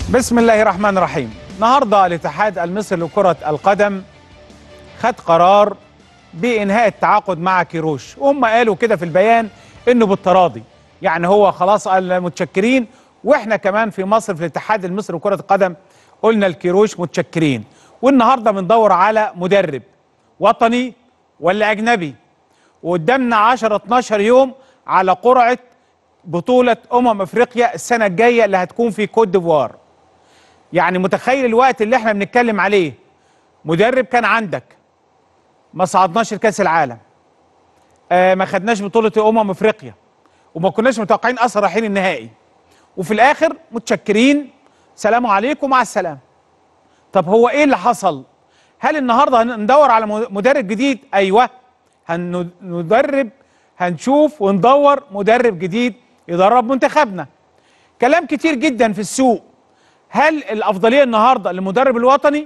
بسم الله الرحمن الرحيم النهارده الاتحاد المصري لكرة القدم خد قرار بإنهاء التعاقد مع كيروش وهم قالوا كده في البيان إنه بالتراضي يعني هو خلاص قال متشكرين وإحنا كمان في مصر في الاتحاد المصري لكرة القدم قلنا الكيروش متشكرين والنهارده بندور على مدرب وطني ولا أجنبي وقدامنا 10 12 يوم على قرعة بطولة أمم أفريقيا السنة الجاية اللي هتكون في كوت ديفوار يعني متخيل الوقت اللي احنا بنتكلم عليه مدرب كان عندك ما صعدناش لكاس العالم آه ما خدناش بطولة أمم أفريقيا وما كناش متوقعين أصلا رايحين النهائي وفي الآخر متشكرين سلام عليكم مع السلامة طب هو إيه اللي حصل هل النهاردة هندور على مدرب جديد أيوه هندرب هنشوف وندور مدرب جديد يدرب منتخبنا كلام كتير جدا في السوق هل الافضليه النهارده للمدرب الوطني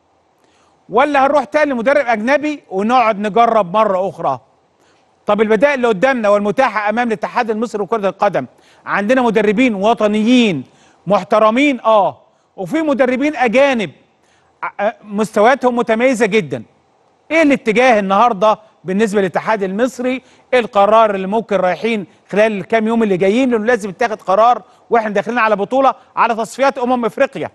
ولا هنروح تاني لمدرب اجنبي ونقعد نجرب مره اخرى طب البدائل اللي قدامنا والمتاحه امام الاتحاد المصري لكره القدم عندنا مدربين وطنيين محترمين اه وفي مدربين اجانب مستوياتهم متميزه جدا ايه الاتجاه النهارده بالنسبه للاتحاد المصري ايه القرار اللي ممكن رايحين خلال الكام يوم اللي جايين لانه لازم يتاخد قرار واحنا داخلين على بطوله على تصفيات امم افريقيا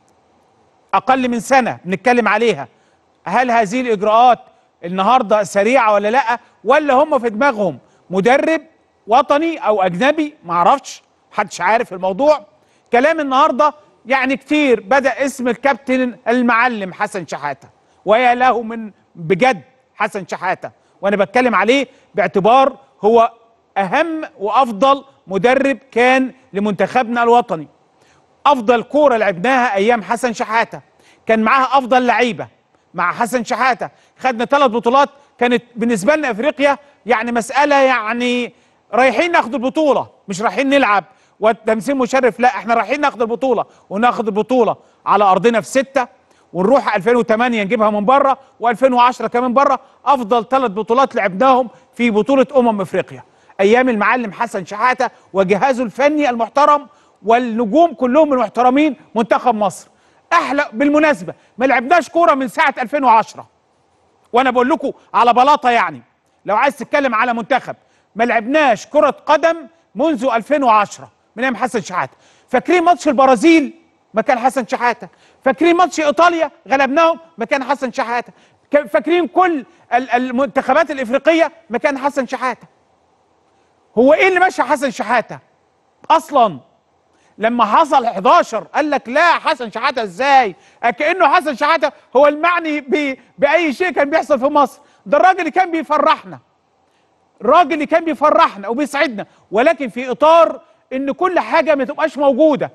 اقل من سنه بنتكلم عليها هل هذه الاجراءات النهارده سريعه ولا لا ولا هم في دماغهم مدرب وطني او اجنبي ما اعرفش محدش عارف الموضوع كلام النهارده يعني كتير بدا اسم الكابتن المعلم حسن شحاته ويا له من بجد حسن شحاته وانا بتكلم عليه باعتبار هو اهم وافضل مدرب كان لمنتخبنا الوطني افضل كوره لعبناها ايام حسن شحاته كان معاها افضل لعيبه مع حسن شحاته خدنا ثلاث بطولات كانت بالنسبه لنا افريقيا يعني مساله يعني رايحين ناخد البطوله مش رايحين نلعب والتمثيل مشرف لا احنا رايحين ناخد البطوله وناخد البطوله على ارضنا في سته ونروح 2008 نجيبها من بره و2010 كمان بره افضل ثلاث بطولات لعبناهم في بطوله امم افريقيا ايام المعلم حسن شحاته وجهازه الفني المحترم والنجوم كلهم المحترمين منتخب مصر احلى بالمناسبه ما لعبناش كوره من ساعه 2010 وانا بقول لكم على بلاطه يعني لو عايز تتكلم على منتخب ما لعبناش كره قدم منذ 2010 من ايام حسن شحاته فاكرين ماتش البرازيل مكان حسن شحاته فاكرين ماتش ايطاليا غلبناهم مكان حسن شحاته فاكرين كل المنتخبات الافريقيه مكان حسن شحاته هو ايه اللي ماشي حسن شحاته اصلا لما حصل 11 قال لك لا حسن شحاته ازاي كانه حسن شحاته هو المعني ب... باي شيء كان بيحصل في مصر ده الراجل اللي كان بيفرحنا الراجل اللي كان بيفرحنا وبيسعدنا ولكن في اطار ان كل حاجه ما تبقاش موجوده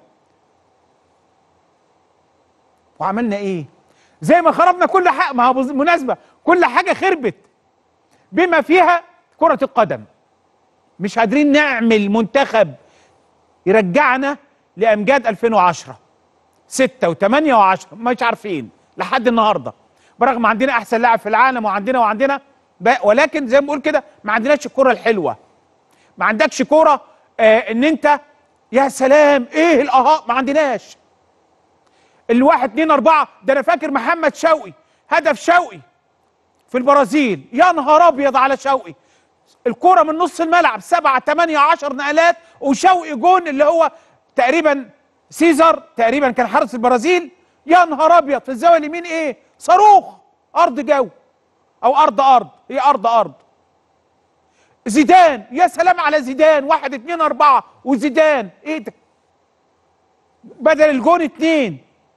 وعملنا ايه زي ما خربنا كل حاجه ما هو بالمناسبه كل حاجه خربت بما فيها كره القدم مش قادرين نعمل منتخب يرجعنا لامجاد 2010 6 و8 و10 مش عارفين لحد النهارده برغم عندنا احسن لاعب في العالم وعندنا وعندنا ولكن زي ما بقول كده ما عندناش الكره الحلوه ما عندكش كوره آه ان انت يا سلام ايه الاهاء ما عندناش الواحد اتنين اربعة ده انا فاكر محمد شوقي هدف شوقي في البرازيل يا نهار ابيض على شوقي الكرة من نص الملعب سبعة تمانية عشر نقلات وشوقي جون اللي هو تقريبا سيزر تقريبا كان حارس البرازيل يا نهار ابيض في الزاوية اليمين ايه صاروخ ارض جو او ارض ارض هي ارض ارض زيدان يا سلام على زيدان واحد اتنين اربعة وزيدان ايه ده بدل الجون اتنين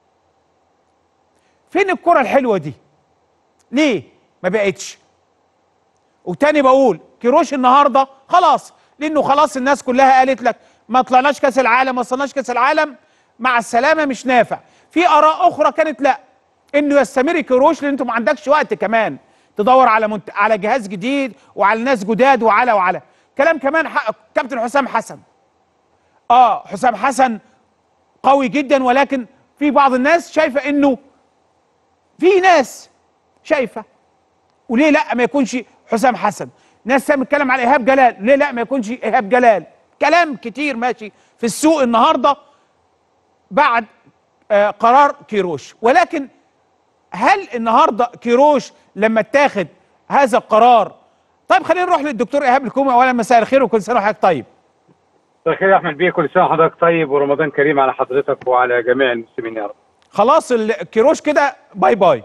فين الكرة الحلوة دي؟ ليه؟ ما بقتش. وتاني بقول كيروش النهارده خلاص لانه خلاص الناس كلها قالت لك ما طلعناش كاس العالم ما وصلناش كاس العالم مع السلامه مش نافع. في اراء اخرى كانت لا انه يستمر كيروش لان انت ما عندكش وقت كمان تدور على منت... على جهاز جديد وعلى ناس جداد وعلى وعلى. كلام كمان حق كابتن حسام حسن. اه حسام حسن قوي جدا ولكن في بعض الناس شايفه انه في ناس شايفه وليه لا ما يكونش حسام حسن ناس بتتكلم على ايهاب جلال ليه لا ما يكونش ايهاب جلال كلام كتير ماشي في السوق النهارده بعد آه، قرار كيروش ولكن هل النهارده كيروش لما اتاخد هذا القرار طيب خلينا نروح للدكتور ايهاب الكومي اولا مساء الخير وكل سنه وحضرتك طيب مساء الخير يا احمد بيه كل سنه وحضرتك طيب ورمضان كريم على حضرتك وعلى جميع المسلمين يا رب خلاص ال- كيروش كده باي باي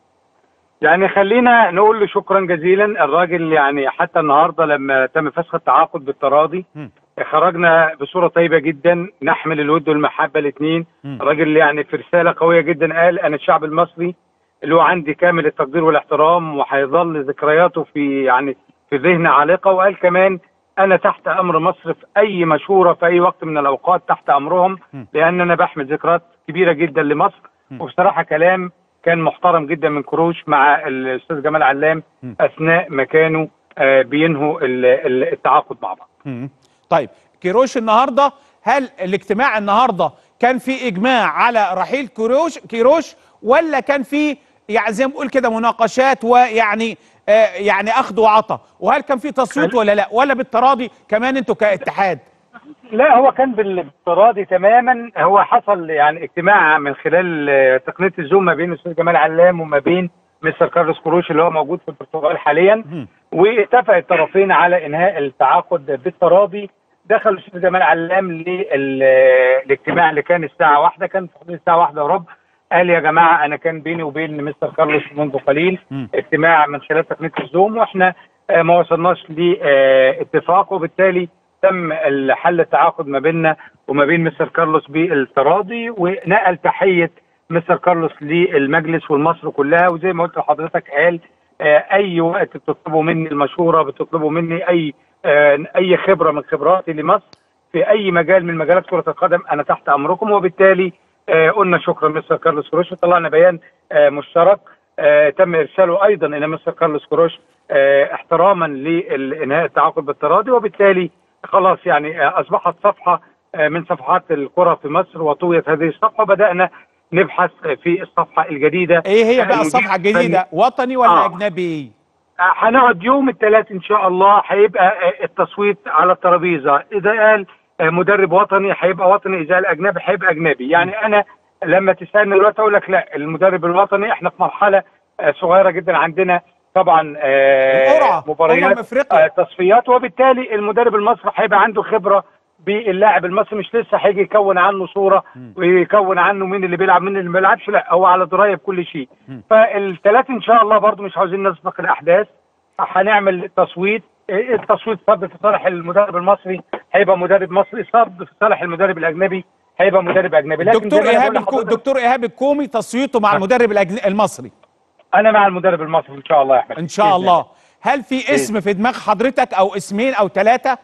يعني خلينا نقول له شكرا جزيلا الراجل يعني حتى النهارده لما تم فسخ التعاقد بالتراضي مم. خرجنا بصوره طيبه جدا نحمل الود والمحبه الاثنين مم. الراجل يعني في رساله قويه جدا قال انا الشعب المصري اللي هو عندي كامل التقدير والاحترام وهيظل ذكرياته في يعني في ذهني عالقه وقال كمان انا تحت امر مصر في اي مشوره في اي وقت من الاوقات تحت امرهم م. لان انا بحمل ذكريات كبيره جدا لمصر م. وبصراحه كلام كان محترم جدا من كروش مع الاستاذ جمال علام م. اثناء ما كانوا آه، بينهوا ال- ال- التعاقد مع بعض مم. طيب كيروش النهارده هل الاجتماع النهارده كان في اجماع على رحيل كيروش كيروش ولا كان في يعني زي ما بقول كده مناقشات ويعني آه يعني اخذ وعطى وهل كان في تصويت ولا لا ولا بالتراضي كمان انتوا كاتحاد لا هو كان بالتراضي تماما هو حصل يعني اجتماع من خلال آه، تقنيه الزوم ما بين الاستاذ جمال علام وما بين مستر كارلوس كروش اللي هو موجود في البرتغال حاليا مم. واتفق الطرفين على انهاء التعاقد بالتراضي دخل الاستاذ جمال علام للاجتماع اللي كان الساعه واحدة كان في حدود الساعه واحدة وربع قال يا جماعه انا كان بيني وبين مستر كارلوس منذ قليل مم. اجتماع من خلال تقنيه الزوم واحنا آه، ما وصلناش لاتفاق وبالتالي تم حل التعاقد ما بيننا وما بين مستر كارلوس بالتراضي ونقل تحيه مستر كارلوس للمجلس والمصر كلها وزي ما قلت لحضرتك قال آه، اي وقت بتطلبوا مني المشوره بتطلبوا مني اي آه، اي خبره من خبراتي لمصر في اي مجال من مجالات كره القدم انا تحت امركم وبالتالي آه، قلنا شكرا مستر كارلوس كروش وطلعنا بيان آه، مشترك آه، تم ارساله ايضا الى مستر كارلوس كروش آه، احتراما لانهاء التعاقد بالتراضي وبالتالي خلاص يعني آه، اصبحت صفحه آه، من صفحات الكره في مصر وطويت هذه الصفحه بدانا نبحث في الصفحه الجديده ايه هي بقى المدير الصفحه الفني- الجديده وطني ولا آه. اجنبي هنقعد يوم الثلاث ان شاء الله هيبقى آه، التصويت على الترابيزه اذا قال آه، مدرب وطني هيبقى وطني اذا قال اجنبي هيبقى اجنبي يعني انا لما تسالني دلوقتي اقول لك لا المدرب الوطني احنا في مرحله آه، صغيره جدا عندنا طبعا آه، القرعة، أمم مباريات أفريقيا. آه، تصفيات وبالتالي المدرب المصري هيبقى عنده خبره باللاعب المصري مش لسه هيجي يكون عنه صوره ويكون عنه مين اللي بيلعب مين اللي ما بيلعبش لا هو على درايه بكل شيء فالثلاث ان شاء الله برضو مش عاوزين نسبق الاحداث هنعمل تصويت التصويت صب في صالح المدرب المصري هيبقى مدرب مصري صب في صالح المدرب الاجنبي هيبقى مدرب اجنبي لكن دكتور زي ما أنا ايهاب بقول الكو... لحضرتك، دكتور ايهاب الكومي تصويته مع المدرب الأجن... المصري انا مع المدرب المصري ان شاء الله يا احمد ان شاء بإذن الله هل في اسم في دماغ حضرتك او اسمين او ثلاثه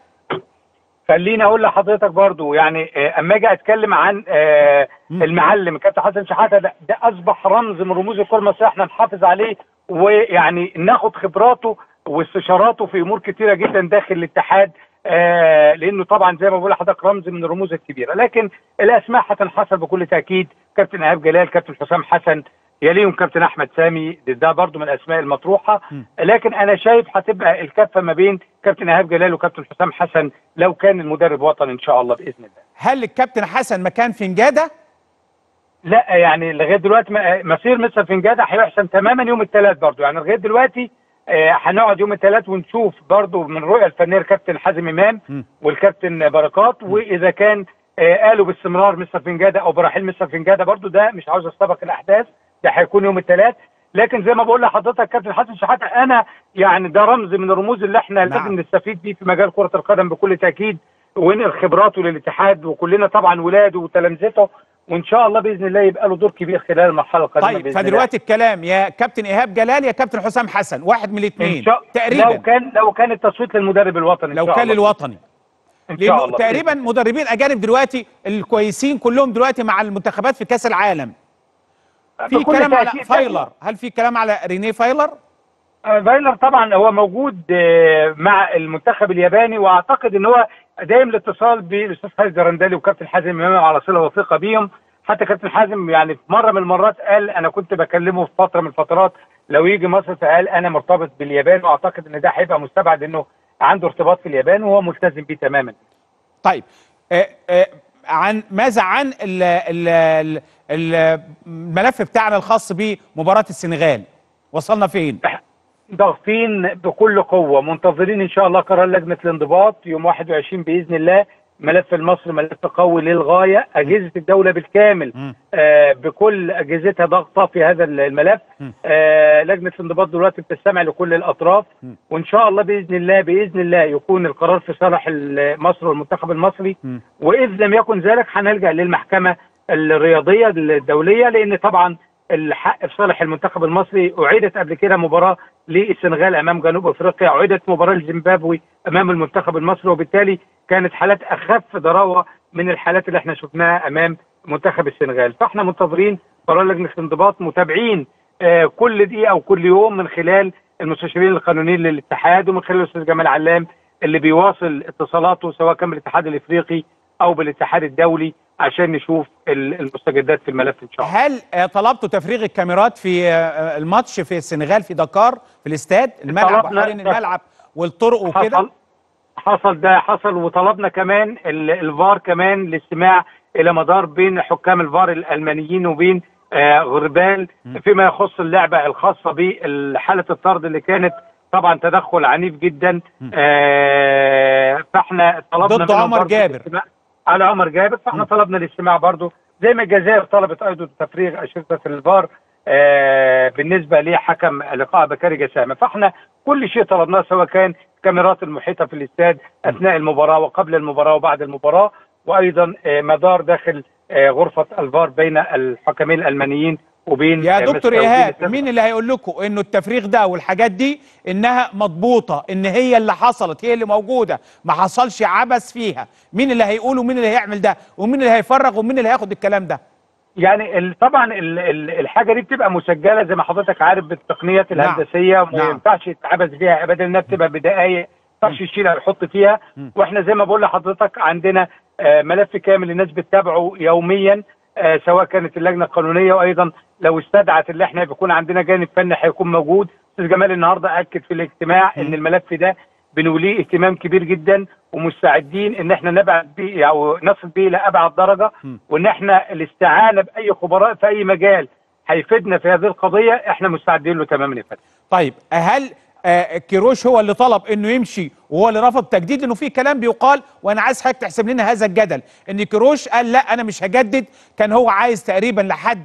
خليني اقول لحضرتك برضو يعني آه، اما اجي اتكلم عن آه، مم. المعلم كابتن حسن شحاته ده, ده اصبح رمز من رموز الكره المصريه احنا نحافظ عليه ويعني ناخد خبراته واستشاراته في امور كتيره جدا داخل الاتحاد آه لانه طبعا زي ما بقول لحضرتك رمز من الرموز الكبيره لكن الاسماء هتنحصر بكل تاكيد كابتن ايهاب جلال كابتن حسام حسن يليهم كابتن احمد سامي ده- ده برضو من الاسماء المطروحه م. لكن انا شايف هتبقى الكفه ما بين كابتن ايهاب جلال وكابتن حسام حسن لو كان المدرب وطني ان شاء الله باذن الله هل الكابتن حسن مكان فنجاده لا يعني لغايه دلوقتي ما- مسير مستر فنجاده هيحسم تماما يوم الثلاث برضو يعني لغايه دلوقتي آه، هنقعد يوم الثلاث ونشوف برضو من الرؤيه الفنيه الكابتن حازم امام م. والكابتن بركات واذا كان آه، قالوا باستمرار مستر فنجاده او برحيل مستر فنجاده برضو ده مش عاوز استبق الاحداث ده هيكون يوم الثلاث لكن زي ما بقول لحضرتك كابتن حسن شحاته انا يعني ده رمز من الرموز اللي احنا نعم. لازم نستفيد بيه في مجال كره القدم بكل تاكيد وينقل خبراته للاتحاد وكلنا طبعا ولاده وتلامذته وان شاء الله باذن الله يبقى له دور كبير خلال المرحله القادمه طيب بإذن فدلوقتي الكلام يا كابتن ايهاب جلال يا كابتن حسام حسن واحد من الله. الاثنين ان شاء تقريبا لو كان لو كان التصويت للمدرب الوطني إن لو شاء كان الله. للوطني ان شاء لانه الله تقريبا مدربين اجانب دلوقتي الكويسين كلهم دلوقتي مع المنتخبات في كاس العالم في بكل كلام على تأكيد. فايلر هل في كلام على رينيه فايلر آه، فايلر طبعا هو موجود آه، مع المنتخب الياباني واعتقد ان هو دايم الاتصال بالاستاذ خالد جرندالي وكابتن حازم امام على صله وثيقه بيهم حتى كابتن حازم يعني في مره من المرات قال انا كنت بكلمه في فتره من الفترات لو يجي مصر فقال انا مرتبط باليابان واعتقد ان ده هيبقى مستبعد انه عنده ارتباط في اليابان وهو ملتزم بيه تماما طيب آه آه عن ماذا عن ال ال ال ال الملف بتاعنا الخاص بمباراه السنغال وصلنا فين ضاغطين بكل قوه منتظرين ان شاء الله قرار لجنه الانضباط يوم 21 باذن الله ملف المصري ملف قوي للغايه اجهزه الدوله بالكامل مم. آه بكل اجهزتها ضاغطه في هذا الملف مم. آه لجنه الانضباط دلوقتي بتستمع لكل الاطراف مم. وان شاء الله باذن الله باذن الله يكون القرار في صالح مصر والمنتخب المصري مم. واذ لم يكن ذلك هنلجا للمحكمه الرياضيه الدوليه لان طبعا الحق في صالح المنتخب المصري اعيدت قبل كده مباراه للسنغال امام جنوب افريقيا اعيدت مباراه لزيمبابوي امام المنتخب المصري وبالتالي كانت حالات اخف ضراوه من الحالات اللي احنا شفناها امام منتخب السنغال فاحنا منتظرين قرار لجنه الانضباط متابعين آه كل دقيقه وكل يوم من خلال المستشارين القانونيين للاتحاد ومن خلال الاستاذ جمال علام اللي بيواصل اتصالاته سواء كان بالاتحاد الافريقي او بالاتحاد الدولي عشان نشوف ال- المستجدات في الملف ان شاء الله هل آه، طلبتوا تفريغ الكاميرات في آه، الماتش في السنغال في دكار في الاستاد الملعب طلبنا- وحوالين الملعب والطرق وكده حصل حصل ده حصل وطلبنا كمان ال- الفار كمان للاستماع الى مدار بين حكام الفار الالمانيين وبين آه غربال فيما يخص اللعبه الخاصه بحاله الطرد اللي كانت طبعا تدخل عنيف جدا آه فاحنا طلبنا ضد منهم عمر برضو جابر. الاستماع على عمر جابر فاحنا طلبنا الاستماع برضو زي ما الجزائر طلبت ايضا تفريغ اشرطه الفار آه بالنسبه لحكم لقاء بكاري جسامه فاحنا كل شيء طلبناه سواء كان كاميرات المحيطه في الاستاد اثناء المباراه وقبل المباراه وبعد المباراه وايضا آه مدار داخل آه غرفه الفار بين الحكمين الالمانيين وبين يا آه، دكتور مستر ايهاب ودين مين اللي هيقول لكم انه التفريغ ده والحاجات دي انها مضبوطه ان هي اللي حصلت هي اللي موجوده ما حصلش عبث فيها مين اللي هيقول ومين اللي هيعمل ده ومين اللي هيفرغ ومين اللي هياخد الكلام ده يعني ال- طبعا ال- ال- الحاجه دي بتبقى مسجله زي ما حضرتك عارف بالتقنيات نعم. الهندسيه وما نعم. ينفعش يتعبث بيها ابدا انها بتبقى بدقائق ما ينفعش يشيلها ويحط فيها مم. واحنا زي ما بقول لحضرتك عندنا آه، ملف كامل الناس بتتابعه يوميا آه، سواء كانت اللجنه القانونيه وايضا لو استدعت اللي احنا بيكون عندنا جانب فني هيكون موجود استاذ جمال النهارده اكد في الاجتماع ان الملف ده بنوليه اهتمام كبير جدا ومستعدين ان احنا نبعد بيه او نصل بيه لابعد درجه مم. وان احنا الاستعانه باي خبراء في اي مجال هيفيدنا في هذه القضيه احنا مستعدين له تماما يا فندم طيب هل آه، كيروش هو اللي طلب انه يمشي وهو اللي رفض تجديد لانه في كلام بيقال وانا عايز حضرتك تحسب لنا هذا الجدل ان كيروش قال لا انا مش هجدد كان هو عايز تقريبا لحد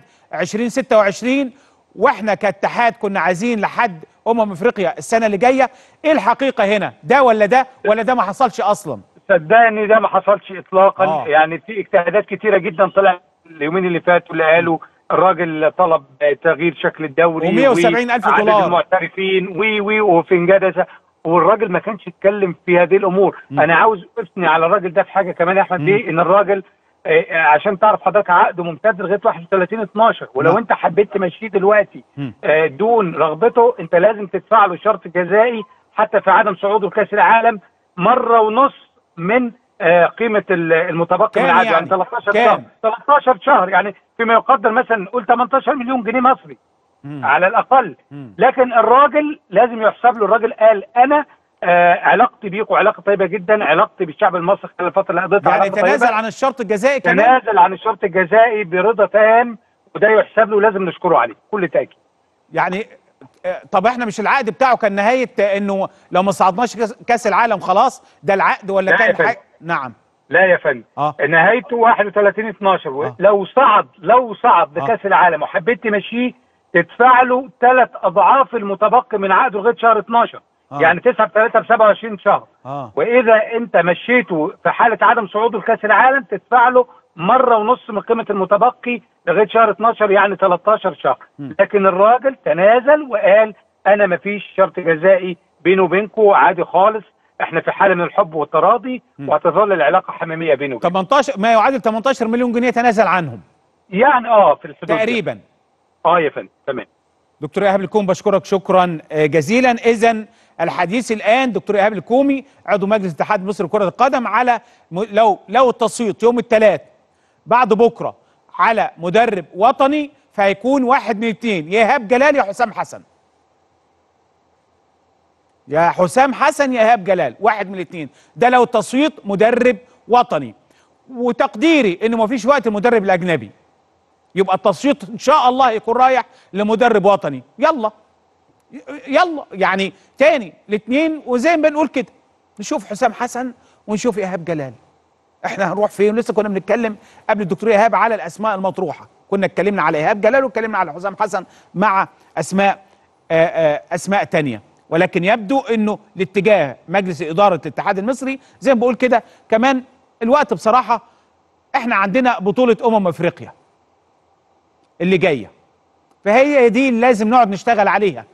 2026 واحنا كاتحاد كنا عايزين لحد امم افريقيا السنه اللي جايه ايه الحقيقه هنا ده ولا ده ولا ده ما حصلش اصلا صدقني ده ما حصلش اطلاقا آه. يعني في اجتهادات كتيره جدا طلع اليومين اللي فاتوا اللي قالوا الراجل طلب تغيير شكل الدوري و170 ألف وعدد دولار. المعترفين وي وي وفي انجدسه والراجل ما كانش يتكلم في هذه الامور م. انا عاوز اثني على الراجل ده في حاجه كمان يا احمد م. بيه ان الراجل آه، آه، عشان تعرف حضرتك عقده ممتد لغايه 31 12 ولو نعم. انت حبيت تمشيه دلوقتي م. آه، دون رغبته انت لازم تدفع له شرط جزائي حتى في عدم صعوده لكاس العالم مره ونص من آه، قيمه ال- المتبقي كام من عقده يعني؟ يعني 13 كام؟ شهر 13 شهر يعني فيما يقدر مثلا نقول 18 مليون جنيه مصري مم. على الاقل مم. لكن الراجل لازم يحسب له الراجل قال انا آه علاقتي بيكم علاقه طيبه جدا علاقتي بالشعب المصري خلال الفتره اللي قضيتها يعني علاقة تنازل طيبة. عن الشرط الجزائي كمان تنازل عن الشرط الجزائي برضا تام وده يحسب له لازم نشكره عليه كل تاكيد يعني آه، طب احنا مش العقد بتاعه كان نهايه آه، انه لو ما صعدناش كاس- كاس العالم خلاص ده العقد ولا لا يا كان فندم. حاجة نعم لا يا فندم اه نهايته 31 12 آه. لو صعد لو صعد آه. لكاس العالم وحبيت تمشيه تدفع له ثلاث اضعاف المتبقي من عقده لغايه شهر 12 آه. يعني 9 في 3 ب 27 شهر اه واذا انت مشيته في حاله عدم صعوده لكاس العالم تدفع له مره ونص من قيمه المتبقي لغايه شهر 12 يعني 13 شهر م. لكن الراجل تنازل وقال انا مفيش شرط جزائي بيني وبينكم عادي خالص احنا في حاله من الحب والتراضي م. وهتظل العلاقه حميميه بينه وبينكم 18 ما يعادل 18 مليون جنيه تنازل عنهم يعني اه في الحدود دي. تقريبا اه يا فندم تمام دكتور ايهاب الكومي بشكرك شكرا آه، جزيلا اذا الحديث الان دكتور ايهاب الكومي عضو مجلس اتحاد مصر لكره القدم على م- لو لو التصويت يوم الثلاث بعد بكره على مدرب وطني فهيكون واحد من الاثنين يا ايهاب جلال يا حسام حسن يا حسام حسن يا ايهاب جلال واحد من الاثنين ده لو التصويت مدرب وطني وتقديري انه ما فيش وقت المدرب الاجنبي يبقى التصويت ان شاء الله يكون رايح لمدرب وطني يلا يلا يعني تاني الاثنين وزي ما بنقول كده نشوف حسام حسن ونشوف ايهاب جلال احنا هنروح فين لسه كنا بنتكلم قبل الدكتور ايهاب على الاسماء المطروحه كنا اتكلمنا على ايهاب جلال واتكلمنا على حسام حسن مع اسماء آآ آآ اسماء تانية ولكن يبدو انه الاتجاه مجلس اداره الاتحاد المصري زي ما بقول كده كمان الوقت بصراحه احنا عندنا بطوله امم افريقيا اللي جايه فهي دي اللي لازم نقعد نشتغل عليها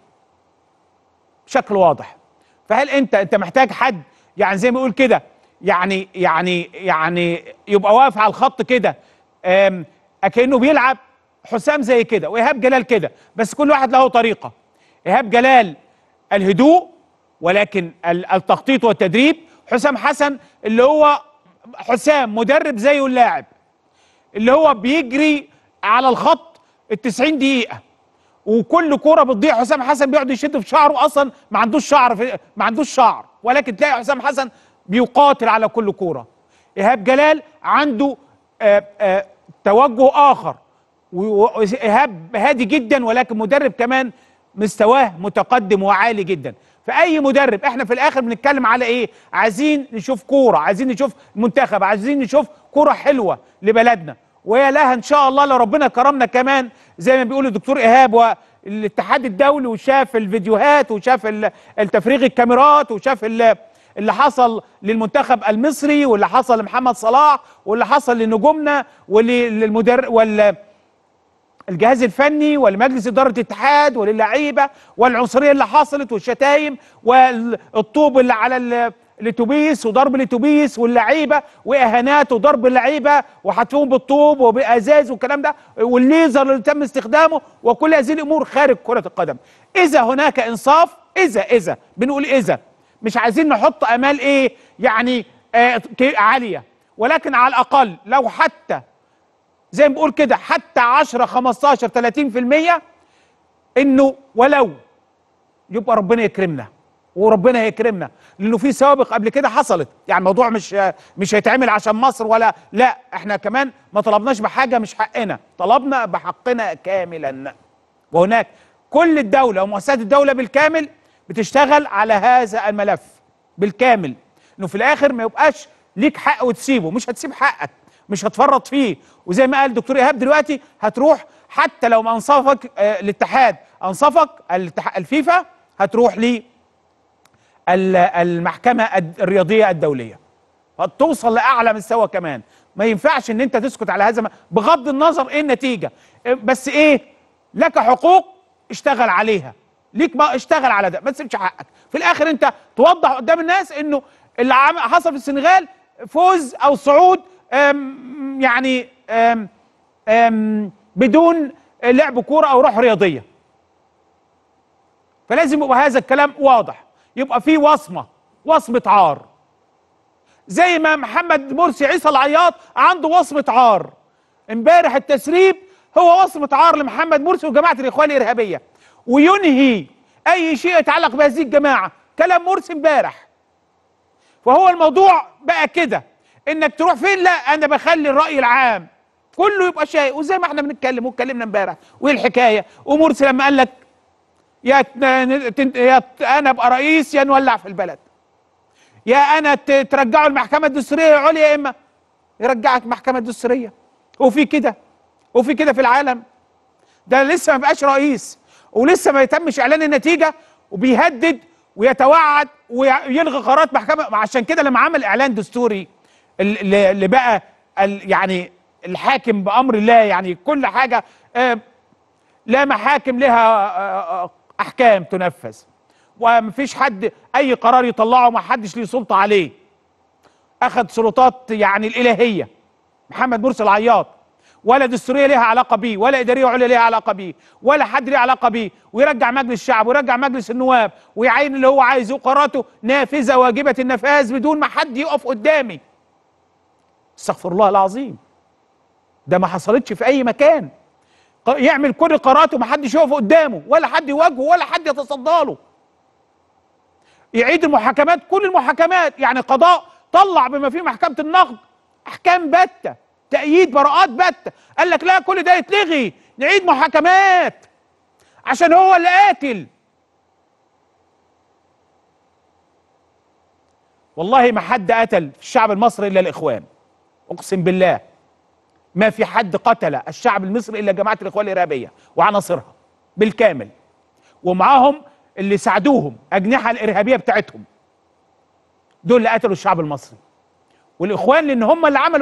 بشكل واضح فهل انت انت محتاج حد يعني زي ما يقول كده يعني يعني يعني يبقى واقف على الخط كده آم، اكنه بيلعب حسام زي كده وايهاب جلال كده بس كل واحد له طريقه ايهاب جلال الهدوء ولكن ال- التخطيط والتدريب حسام حسن اللي هو حسام مدرب زيه اللاعب اللي هو بيجري على الخط ال 90 دقيقه وكل كوره بتضيع حسام حسن بيقعد يشد في شعره اصلا ما عندوش شعر في ما عندوش شعر ولكن تلاقي حسام حسن بيقاتل على كل كوره ايهاب جلال عنده آه آه توجه اخر و- و- وايهاب هادي جدا ولكن مدرب كمان مستواه متقدم وعالي جدا فاي مدرب احنا في الاخر بنتكلم على ايه عايزين نشوف كوره عايزين نشوف منتخب عايزين نشوف كوره حلوه لبلدنا ويا لها ان شاء الله لو ربنا كرمنا كمان زي ما بيقول الدكتور ايهاب والاتحاد الدولي وشاف الفيديوهات وشاف ال- التفريغ الكاميرات وشاف ال- اللي حصل للمنتخب المصري واللي حصل لمحمد صلاح واللي حصل لنجومنا وللمدر وال الجهاز الفني ولمجلس اداره الاتحاد وللعيبه والعنصريه اللي حصلت والشتايم والطوب اللي على ال- الاتوبيس وضرب الاتوبيس واللعيبه واهانات وضرب اللعيبه وحتفهم بالطوب وبازاز والكلام ده والليزر اللي تم استخدامه وكل هذه الامور خارج كره القدم. اذا هناك انصاف اذا اذا بنقول اذا مش عايزين نحط امال ايه يعني آه ك- عاليه ولكن على الاقل لو حتى زي ما بقول كده حتى 10 15 30% انه ولو يبقى ربنا يكرمنا وربنا هيكرمنا لانه في سوابق قبل كده حصلت يعني الموضوع مش مش هيتعمل عشان مصر ولا لا احنا كمان ما طلبناش بحاجه مش حقنا طلبنا بحقنا كاملا وهناك كل الدوله ومؤسسات الدوله بالكامل بتشتغل على هذا الملف بالكامل انه في الاخر ما يبقاش ليك حق وتسيبه مش هتسيب حقك مش هتفرط فيه وزي ما قال الدكتور ايهاب دلوقتي هتروح حتى لو ما انصفك آه الاتحاد انصفك الاتح- الفيفا هتروح لي ال- المحكمه الد- الرياضيه الدوليه فتوصل لاعلى مستوى كمان ما ينفعش ان انت تسكت على هذا ما- بغض النظر ايه النتيجه إيه- بس ايه لك حقوق اشتغل عليها ليك ما اشتغل على ده ما تسيبش حقك في الاخر انت توضح قدام الناس انه اللي عم- حصل في السنغال فوز او صعود أم، يعني أم أم بدون لعب كوره او روح رياضيه فلازم يبقى هذا الكلام واضح يبقى في وصمه وصمه عار زي ما محمد مرسي عيسى العياط عنده وصمه عار امبارح التسريب هو وصمه عار لمحمد مرسي وجماعه الاخوان الارهابيه وينهي اي شيء يتعلق بهذه الجماعه كلام مرسي امبارح فهو الموضوع بقى كده انك تروح فين لا انا بخلي الراي العام كله يبقى شيء وزي ما احنا بنتكلم واتكلمنا امبارح وايه الحكايه ومرسي لما قال لك يا ت- تن- يا ت- انا ابقى رئيس يا نولع في البلد يا انا ت- ترجعوا المحكمه الدستوريه العليا يا اما يرجعك محكمه الدستوريه وفي كده وفي كده في العالم ده لسه ما بقاش رئيس ولسه ما يتمش اعلان النتيجه وبيهدد ويتوعد ويلغي قرارات محكمه عشان كده لما عمل اعلان دستوري ال- اللي بقى ال- يعني الحاكم بامر الله يعني كل حاجه آه، لا محاكم لها آه، آه، احكام تنفذ ومفيش حد اي قرار يطلعه ما حدش ليه سلطه عليه اخذ سلطات يعني الالهيه محمد مرسي العياط ولا دستوريه ليها علاقه بيه ولا اداريه عليا ليها علاقه بيه ولا حد ليه علاقه بيه ويرجع مجلس الشعب ويرجع مجلس النواب ويعين اللي هو عايزه وقراراته نافذه واجبه النفاذ بدون ما حد يقف قدامي استغفر الله العظيم ده ما حصلتش في اي مكان ق- يعمل كل قراراته ما حدش يقف قدامه ولا حد يواجهه ولا حد يتصدى له يعيد المحاكمات كل المحاكمات يعني قضاء طلع بما فيه محكمة النقد احكام باته تأييد براءات باته قال لك لا كل ده يتلغي نعيد محاكمات عشان هو اللي قاتل والله ما حد قتل في الشعب المصري الا الاخوان اقسم بالله ما في حد قتل الشعب المصري الا جماعه الاخوان الارهابيه وعناصرها بالكامل ومعاهم اللي ساعدوهم اجنحه الارهابيه بتاعتهم دول اللي قتلوا الشعب المصري والاخوان لان هم اللي عملوا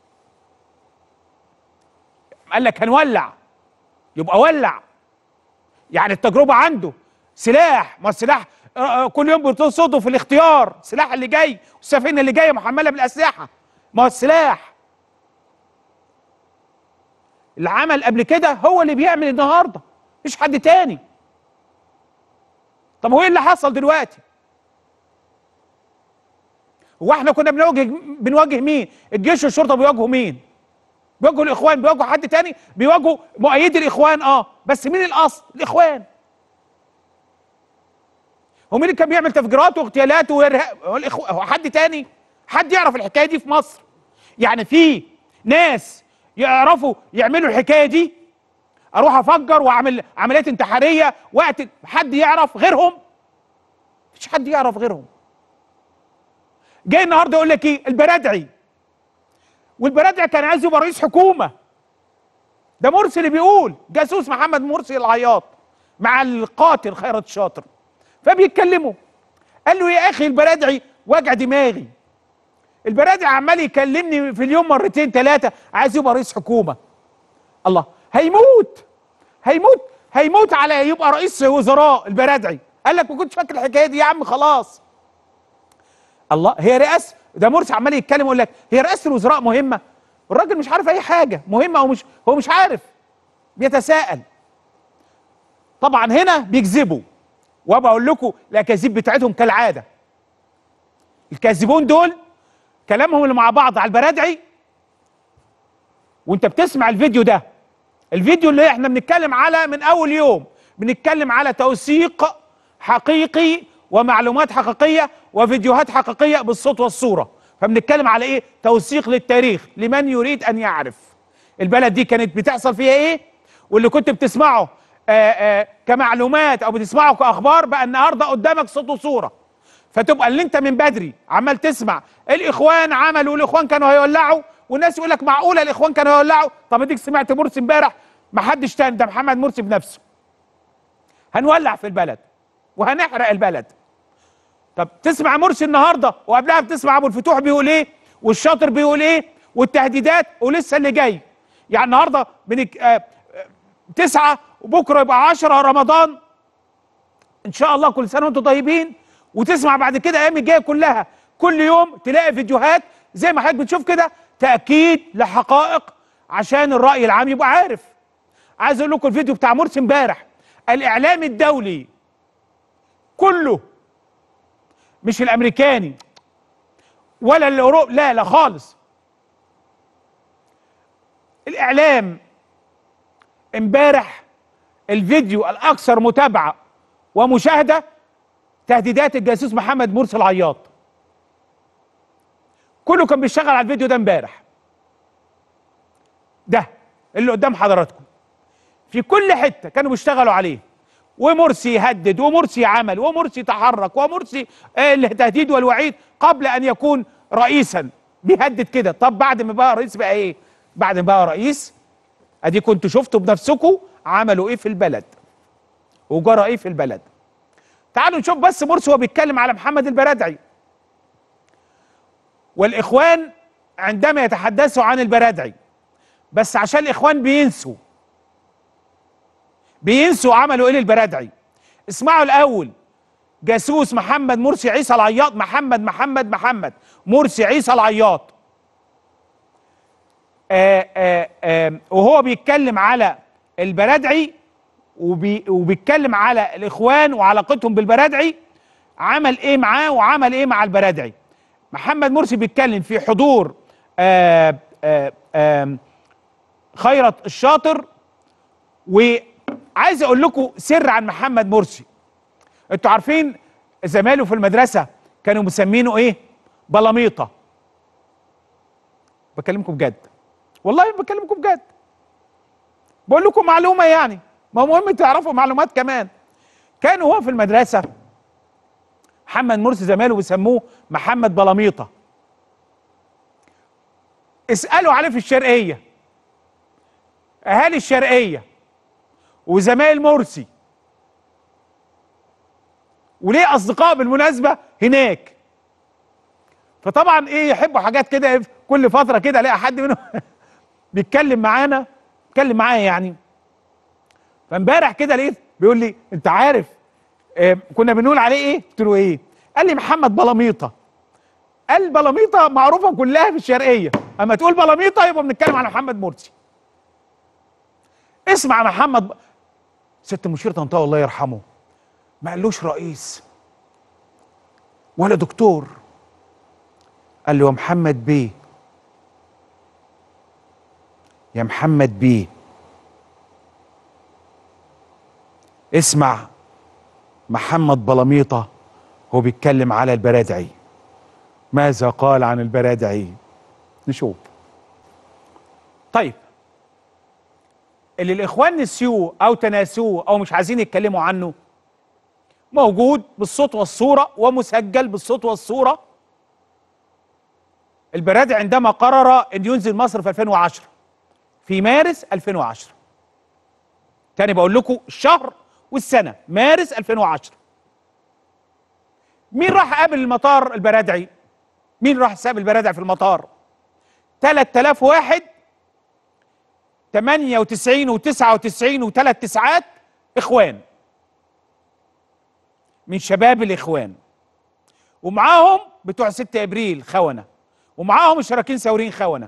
قال لك هنولع يبقى ولع يعني التجربه عنده سلاح ما السلاح آه، آه، كل يوم بتصده في الاختيار السلاح اللي جاي والسفينه اللي جايه محمله بالاسلحه ما هو السلاح اللي عمل قبل كده هو اللي بيعمل النهارده مش حد تاني طب هو ايه اللي حصل دلوقتي هو احنا كنا بنواجه بنواجه مين الجيش والشرطه بيواجهوا مين بيواجهوا الاخوان بيواجهوا حد تاني بيواجهوا مؤيدي الاخوان اه بس مين الاصل الاخوان هو مين اللي كان بيعمل تفجيرات واغتيالات وارهاب هو الإخو- هو حد تاني حد يعرف الحكايه دي في مصر يعني في ناس يعرفوا يعملوا الحكايه دي اروح افجر واعمل عمليات انتحاريه واقتل حد يعرف غيرهم مفيش حد يعرف غيرهم جاي النهارده يقول لك ايه البرادعي والبرادعي كان عايز يبقى رئيس حكومه ده مرسي اللي بيقول جاسوس محمد مرسي العياط مع القاتل خيرت شاطر فبيتكلموا قال له يا اخي البرادعي وجع دماغي البرادعي عمال يكلمني في اليوم مرتين ثلاثه عايز يبقى رئيس حكومه الله هيموت هيموت هيموت على يبقى رئيس وزراء البرادعي قال لك ما كنتش فاكر الحكايه دي يا عم خلاص الله هي رئاسه ده مرسي عمال يتكلم يقول لك هي رئاسه الوزراء مهمه الراجل مش عارف اي حاجه مهمه او مش هو مش عارف بيتساءل طبعا هنا بيكذبوا وبقول لكم الاكاذيب بتاعتهم كالعاده الكاذبون دول كلامهم اللي مع بعض على البرادعي وانت بتسمع الفيديو ده الفيديو اللي احنا بنتكلم على من اول يوم بنتكلم على توثيق حقيقي ومعلومات حقيقيه وفيديوهات حقيقيه بالصوت والصوره فبنتكلم على ايه توثيق للتاريخ لمن يريد ان يعرف البلد دي كانت بتحصل فيها ايه واللي كنت بتسمعه آآ آآ كمعلومات او بتسمعه كاخبار بقى النهارده قدامك صوت وصوره فتبقى اللي انت من بدري عمال تسمع الاخوان عملوا الاخوان كانوا هيولعوا والناس يقول لك معقوله الاخوان كانوا هيولعوا طب اديك سمعت مرسي امبارح ما حدش تاني ده محمد مرسي بنفسه هنولع في البلد وهنحرق البلد طب تسمع مرسي النهارده وقبلها بتسمع ابو الفتوح بيقول ايه والشاطر بيقول ايه والتهديدات ولسه اللي جاي يعني النهارده بنك آه آه، تسعة وبكره يبقى عشرة رمضان ان شاء الله كل سنه وانتم طيبين وتسمع بعد كده ايام الجايه كلها كل يوم تلاقي فيديوهات زي ما حضرتك بتشوف كده تاكيد لحقائق عشان الراي العام يبقى عارف عايز اقول لكم الفيديو بتاع مرسي امبارح الاعلام الدولي كله مش الامريكاني ولا الاوروبي لا لا خالص الاعلام امبارح الفيديو الاكثر متابعه ومشاهده تهديدات الجاسوس محمد مرسي العياط كله كان بيشتغل على الفيديو ده امبارح ده اللي قدام حضراتكم في كل حته كانوا بيشتغلوا عليه ومرسي يهدد ومرسي عمل ومرسي تحرك ومرسي آه، التهديد والوعيد قبل ان يكون رئيسا بيهدد كده طب بعد ما بقى رئيس بقى ايه بعد ما بقى رئيس ادي كنتوا شفتوا بنفسكم عملوا ايه في البلد وجرى ايه في البلد تعالوا نشوف بس مرسي وهو بيتكلم على محمد البرادعي والاخوان عندما يتحدثوا عن البرادعي بس عشان الاخوان بينسوا بينسوا عملوا ايه للبرادعي اسمعوا الاول جاسوس محمد مرسي عيسى العياط محمد محمد محمد مرسي عيسى العياط آآ آآ آآ وهو بيتكلم على البرادعي وبي وبيتكلم على الاخوان وعلاقتهم بالبرادعي عمل ايه معاه وعمل ايه مع البرادعي محمد مرسي بيتكلم في حضور آآ آآ آآ خيرت الشاطر وعايز اقول لكم سر عن محمد مرسي انتوا عارفين زمايله في المدرسه كانوا مسمينه ايه بلاميطه بكلمكم بجد والله بكلمكم بجد بقول لكم معلومه يعني ما هو مهم تعرفوا معلومات كمان كان هو في المدرسه محمد مرسي زمايله بيسموه محمد بلاميطه اسالوا عليه في الشرقيه اهالي الشرقيه وزمايل مرسي وليه اصدقاء بالمناسبه هناك فطبعا ايه يحبوا حاجات كده إيه، كل فتره كده الاقي حد منهم بيتكلم معانا بيتكلم معايا يعني فامبارح كده لقيت بيقول لي انت عارف آه كنا بنقول عليه ايه قلت له ايه قال لي محمد بلاميطه قال بلاميطه معروفه كلها في الشرقيه اما تقول بلاميطه يبقى بنتكلم على محمد مرسي اسمع محمد ب... ست مشير طنطاوي الله يرحمه ما قالوش رئيس ولا دكتور قال له يا محمد بيه يا محمد بيه اسمع محمد بلاميطة هو بيتكلم على البرادعي ماذا قال عن البرادعي نشوف طيب اللي الاخوان نسيوه او تناسوه او مش عايزين يتكلموا عنه موجود بالصوت والصورة ومسجل بالصوت والصورة البرادعي عندما قرر ان ينزل مصر في 2010 في مارس 2010 تاني بقول لكم الشهر والسنة مارس 2010 مين راح قابل المطار البرادعي مين راح ساب البرادعي في المطار 3000 واحد 98 و99 وثلاث تسعات اخوان من شباب الاخوان ومعاهم بتوع 6 ابريل خونه ومعاهم الشراكين ثوريين خونه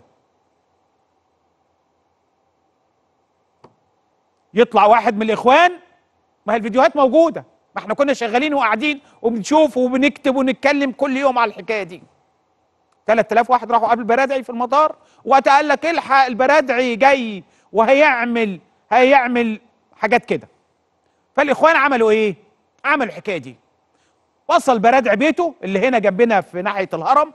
يطلع واحد من الاخوان ما هي الفيديوهات موجوده ما احنا كنا شغالين وقاعدين وبنشوف وبنكتب ونتكلم كل يوم على الحكايه دي 3000 واحد راحوا قبل البرادعي في المطار وقت قال لك الحق البرادعي جاي وهيعمل هيعمل حاجات كده فالاخوان عملوا ايه عملوا الحكايه دي وصل برادعي بيته اللي هنا جنبنا في ناحيه الهرم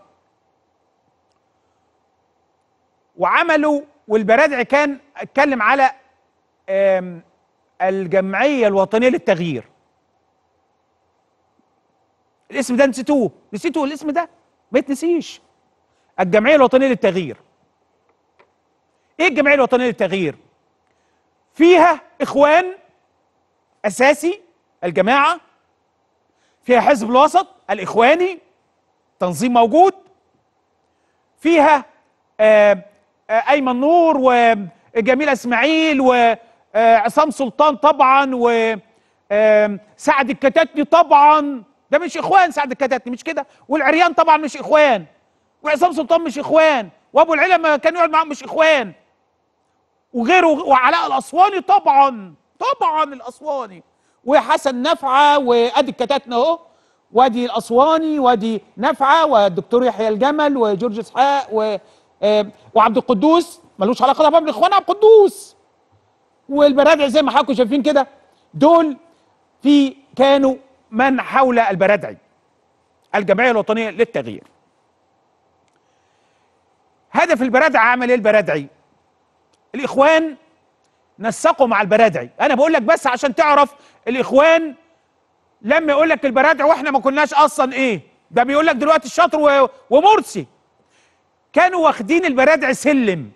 وعملوا والبرادعي كان اتكلم على آم، الجمعيه الوطنيه للتغيير الاسم ده نسيتوه نسيتوا الاسم ده ما يتنسيش الجمعيه الوطنيه للتغيير ايه الجمعيه الوطنيه للتغيير فيها اخوان اساسي الجماعه فيها حزب الوسط الاخواني تنظيم موجود فيها آه، آه، ايمن نور وجميل اسماعيل وعصام سلطان طبعا وسعد الكتاتني طبعا ده مش اخوان سعد الكتاتني مش كده والعريان طبعا مش اخوان وعصام سلطان مش اخوان وابو العلا لما كان يقعد معاهم مش اخوان وغيره وعلاء الاسواني طبعا طبعا الاسواني وحسن نفعه وادي الكتاتني اهو وادي الاسواني وادي نفعه والدكتور يحيى الجمل وجورج اسحاق و آه، وعبد القدوس ملوش علاقه طبعا بالاخوان عبد القدوس والبرادعي زي ما حضراتكم شايفين كده دول في كانوا من حول البرادعي الجمعيه الوطنيه للتغيير هدف البرادعي عمل ايه البرادعي الاخوان نسقوا مع البرادعي انا بقول لك بس عشان تعرف الاخوان لما يقول لك البرادعي واحنا ما كناش اصلا ايه ده بيقول لك دلوقتي الشاطر و- ومرسي كانوا واخدين البرادعي سلم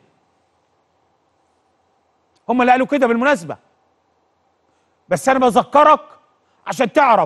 هم اللي قالوا كده بالمناسبه بس انا بذكرك عشان تعرف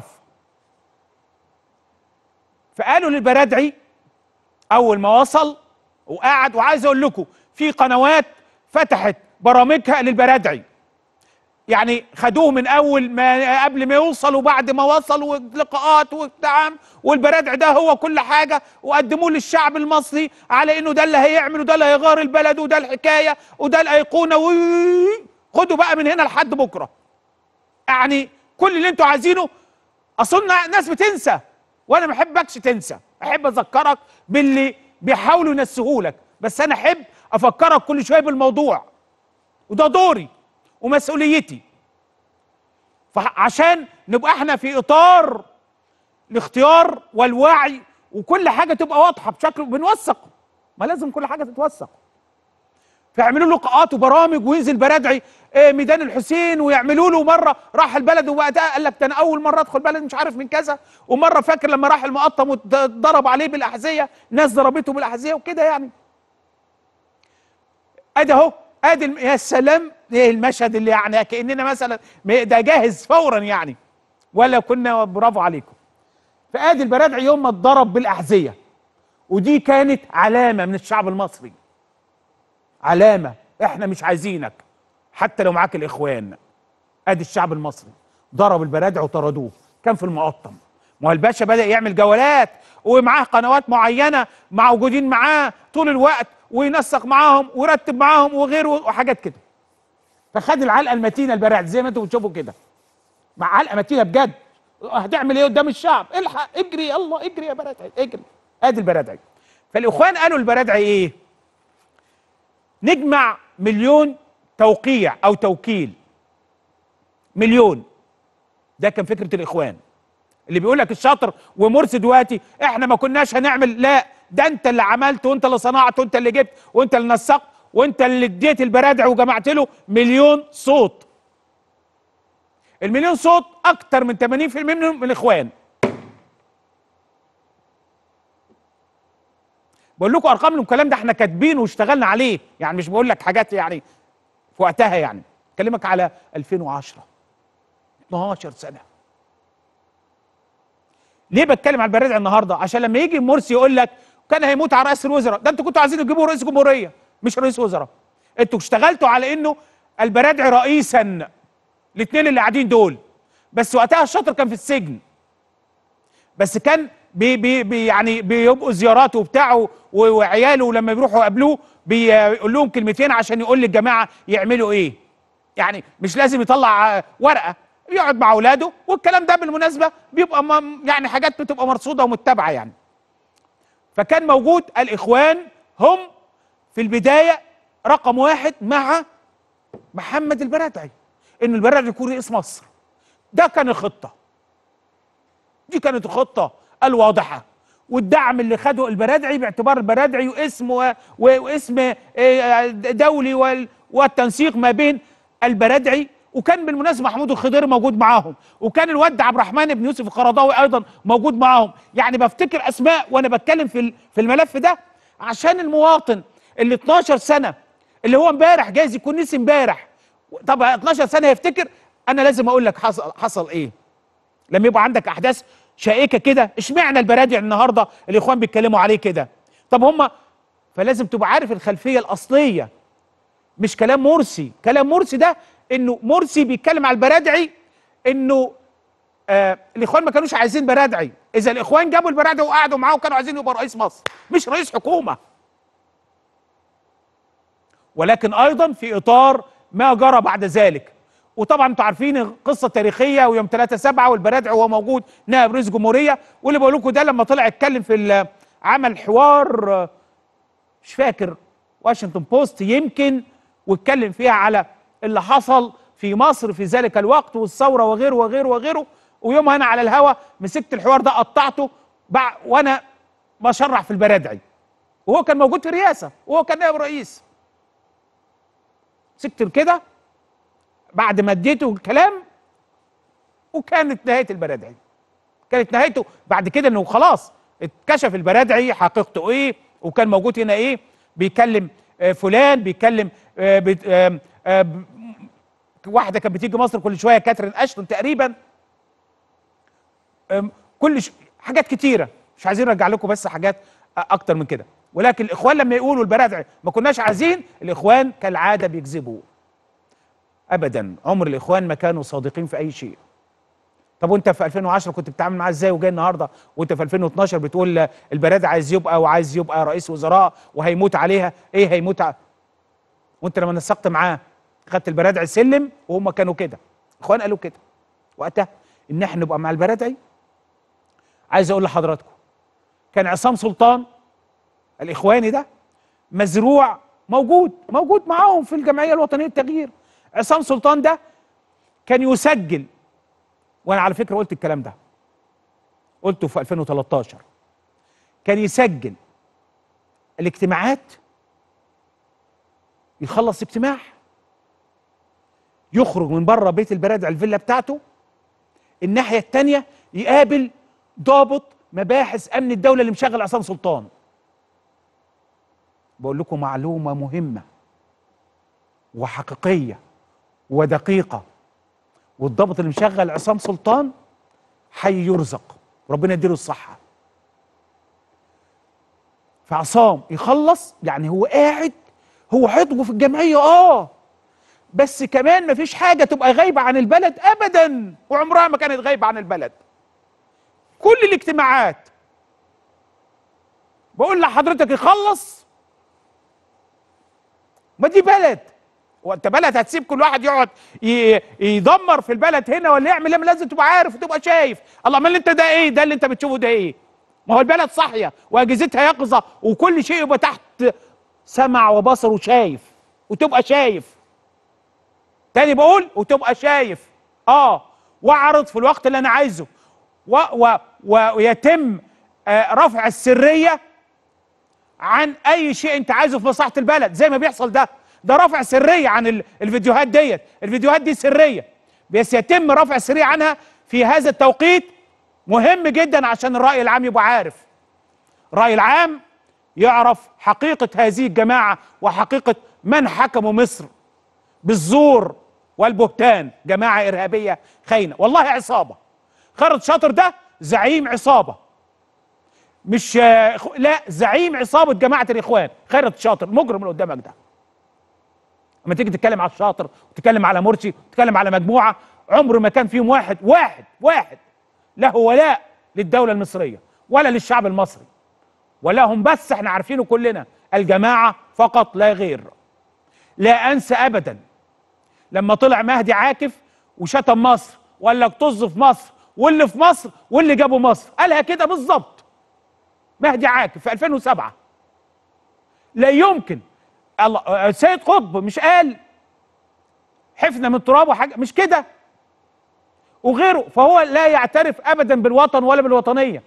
فقالوا للبرادعي اول ما وصل وقعد وعايز اقول لكم في قنوات فتحت برامجها للبرادعي يعني خدوه من اول ما قبل ما يوصل وبعد ما وصل ولقاءات والدعم والبرادعي ده هو كل حاجه وقدموه للشعب المصري على انه ده اللي هيعمل وده اللي هيغير البلد وده الحكايه وده الايقونه و خدوا بقى من هنا لحد بكره يعني كل اللي انتوا عايزينه اصل ناس بتنسى وانا ما احبكش تنسى احب اذكرك باللي بيحاولوا ينسهولك بس انا احب افكرك كل شويه بالموضوع وده دوري ومسؤوليتي فعشان نبقى احنا في اطار الاختيار والوعي وكل حاجه تبقى واضحه بشكل بنوثق ما لازم كل حاجه تتوثق فيعملوا له لقاءات وبرامج وينزل برادعي آه، ميدان الحسين ويعملوا له مره راح البلد وبعدها قال لك ده انا اول مره ادخل بلد مش عارف من كذا ومره فاكر لما راح المقطم واتضرب عليه بالاحذيه ناس ضربته بالاحذيه وكده يعني ادي اهو ادي الم- يا سلام ايه المشهد اللي يعني كاننا مثلا م- ده جاهز فورا يعني ولا كنا برافو عليكم فادي البرادعي يوم ما اتضرب بالاحذيه ودي كانت علامه من الشعب المصري علامه احنا مش عايزينك حتى لو معاك الاخوان ادي الشعب المصري ضرب البرادع وطردوه كان في المقطم ما هو الباشا بدا يعمل جولات ومعاه قنوات معينه موجودين معاه طول الوقت وينسق معاهم ويرتب معاهم وغيره وحاجات كده فخد العلقه المتينه البرادع زي ما انتم بتشوفوا كده مع علقه متينه بجد هتعمل ايه قدام الشعب الحق اجري يلا اجري يا برادعي اجري ادي البرادعي فالاخوان قالوا البرادعي ايه نجمع مليون توقيع او توكيل مليون ده كان فكره الاخوان اللي بيقول لك الشاطر ومرسي دلوقتي احنا ما كناش هنعمل لا ده انت اللي عملت وانت اللي صنعت وانت اللي جبت وانت اللي نسقت وانت اللي اديت البرادع وجمعت له مليون صوت المليون صوت اكتر من 80% منهم من الاخوان بقول لكم ارقام الكلام ده احنا كاتبينه واشتغلنا عليه يعني مش بقول لك حاجات يعني في وقتها يعني اكلمك على 2010 12 سنه ليه بتكلم على البرادع النهارده عشان لما يجي مرسي يقول لك كان هيموت على رئيس الوزراء ده انتوا كنتوا عايزين تجيبوا رئيس جمهوريه مش رئيس وزراء انتوا اشتغلتوا على انه البرادع رئيسا الاثنين اللي قاعدين دول بس وقتها الشاطر كان في السجن بس كان بي بي بي يعني بيبقوا زياراته وبتاعه و- وعياله لما بيروحوا يقابلوه بيقول لهم كلمتين عشان يقول للجماعه يعملوا ايه يعني مش لازم يطلع آه، ورقه يقعد مع اولاده والكلام ده بالمناسبه بيبقى م- يعني حاجات بتبقى مرصوده ومتبعه يعني فكان موجود الاخوان هم في البدايه رقم واحد مع محمد البرادعي ان البرادعي يكون رئيس مصر ده كان الخطه دي كانت الخطه الواضحه والدعم اللي خده البرادعي باعتبار البرادعي اسم و... و... واسم آه، دولي وال... والتنسيق ما بين البرادعي وكان بالمناسبه محمود الخضيري موجود معاهم وكان الواد عبد الرحمن بن يوسف القرضاوي ايضا موجود معاهم يعني بفتكر اسماء وانا بتكلم في ال- في الملف ده عشان المواطن اللي 12 سنه اللي هو امبارح جايز يكون نسي امبارح طب 12 سنه يفتكر انا لازم اقول لك حصل حصل ايه لما يبقى عندك احداث شائكه كده اشمعنى البرادع النهارده الاخوان بيتكلموا عليه كده طب هم فلازم تبقى عارف الخلفيه الاصليه مش كلام مرسي كلام مرسي ده انه مرسي بيتكلم على البرادعي انه آه الاخوان ما كانوش عايزين برادعي اذا الاخوان جابوا البرادعي وقعدوا معاه وكانوا عايزين يبقى رئيس مصر مش رئيس حكومه ولكن ايضا في اطار ما جرى بعد ذلك وطبعا انتوا عارفين القصه التاريخيه ويوم 3 7 والبرادع وهو موجود نائب رئيس جمهوريه واللي بقول لكم ده لما طلع اتكلم في ال- عمل حوار آه، مش فاكر واشنطن بوست يمكن واتكلم فيها على اللي حصل في مصر في ذلك الوقت والثوره وغيره وغيره وغيره ويومها انا على الهوا مسكت الحوار ده قطعته بع- وانا بشرح في البرادعي وهو كان موجود في الرئاسه وهو كان نائب رئيس مسكت كده بعد ما اديته الكلام وكانت نهايه البرادعي كانت نهايته بعد كده انه خلاص اتكشف البرادعي حقيقته ايه وكان موجود هنا ايه بيكلم آه، فلان بيكلم آه، بت- آم، آه، ب- واحده كانت بتيجي مصر كل شويه كاترين اشتون تقريبا آم، كل ش... حاجات كتيره مش عايزين نرجع لكم بس حاجات آه، اكتر من كده ولكن الاخوان لما يقولوا البرادعي ما كناش عايزين الاخوان كالعاده بيكذبوا ابدا عمر الاخوان ما كانوا صادقين في اي شيء طب وانت في 2010 كنت بتتعامل معاه ازاي وجاي النهارده وانت في 2012 بتقول البرادعي عايز يبقى وعايز يبقى رئيس وزراء وهيموت عليها ايه هيموت ع... وانت لما نسقت معاه خدت البرادعي سلم وهم كانوا كده اخوان قالوا كده وقتها ان احنا نبقى مع البرادعي عايز اقول لحضراتكم كان عصام سلطان الاخواني ده مزروع موجود موجود معاهم في الجمعيه الوطنيه للتغيير عصام سلطان ده كان يسجل وانا على فكره قلت الكلام ده قلته في 2013 كان يسجل الاجتماعات يخلص اجتماع يخرج من بره بيت البرادع الفيلا بتاعته الناحيه الثانيه يقابل ضابط مباحث امن الدوله اللي مشغل عصام سلطان بقول لكم معلومه مهمه وحقيقيه ودقيقه والضابط اللي مشغل عصام سلطان حي يرزق ربنا يديله الصحه فعصام يخلص يعني هو قاعد هو عضو في الجمعيه اه بس كمان مفيش حاجه تبقى غايبه عن البلد ابدا وعمرها ما كانت غايبه عن البلد كل الاجتماعات بقول لحضرتك يخلص ما دي بلد وانت بلد هتسيب كل واحد يقعد ي- يدمر في البلد هنا ولا يعمل ايه ما لازم تبقى عارف وتبقى شايف الله امال انت ده ايه ده اللي انت بتشوفه ده ايه ما هو البلد صاحيه واجهزتها يقظه وكل شيء يبقى تحت سمع وبصر وشايف وتبقى شايف تاني بقول وتبقى شايف اه واعرض في الوقت اللي انا عايزه و و و ويتم آه رفع السريه عن اي شيء انت عايزه في مصلحه البلد زي ما بيحصل ده ده رفع سريه عن ال- الفيديوهات ديت الفيديوهات دي سريه بس يتم رفع السريه عنها في هذا التوقيت مهم جدا عشان الراي العام يبقى عارف الراي العام يعرف حقيقه هذه الجماعه وحقيقه من حكموا مصر بالزور والبهتان جماعه ارهابيه خاينه والله عصابه خالد شاطر ده زعيم عصابه مش آه، إخو- لا زعيم عصابه جماعه الاخوان خيرت شاطر مجرم اللي قدامك ده لما تيجي تتكلم على الشاطر وتتكلم على مرسي وتتكلم على مجموعه عمر ما كان فيهم واحد واحد واحد له ولاء للدوله المصريه ولا للشعب المصري ولهم بس احنا عارفينه كلنا الجماعه فقط لا غير لا انسى ابدا لما طلع مهدي عاكف وشتم مصر وقال لك طز في مصر واللي في مصر واللي جابوا مصر قالها كده بالظبط مهدي عاكف في 2007 لا يمكن الله آه، سيد قطب مش قال حفنه من التراب وحاجه مش كده وغيره فهو لا يعترف ابدا بالوطن ولا بالوطنيه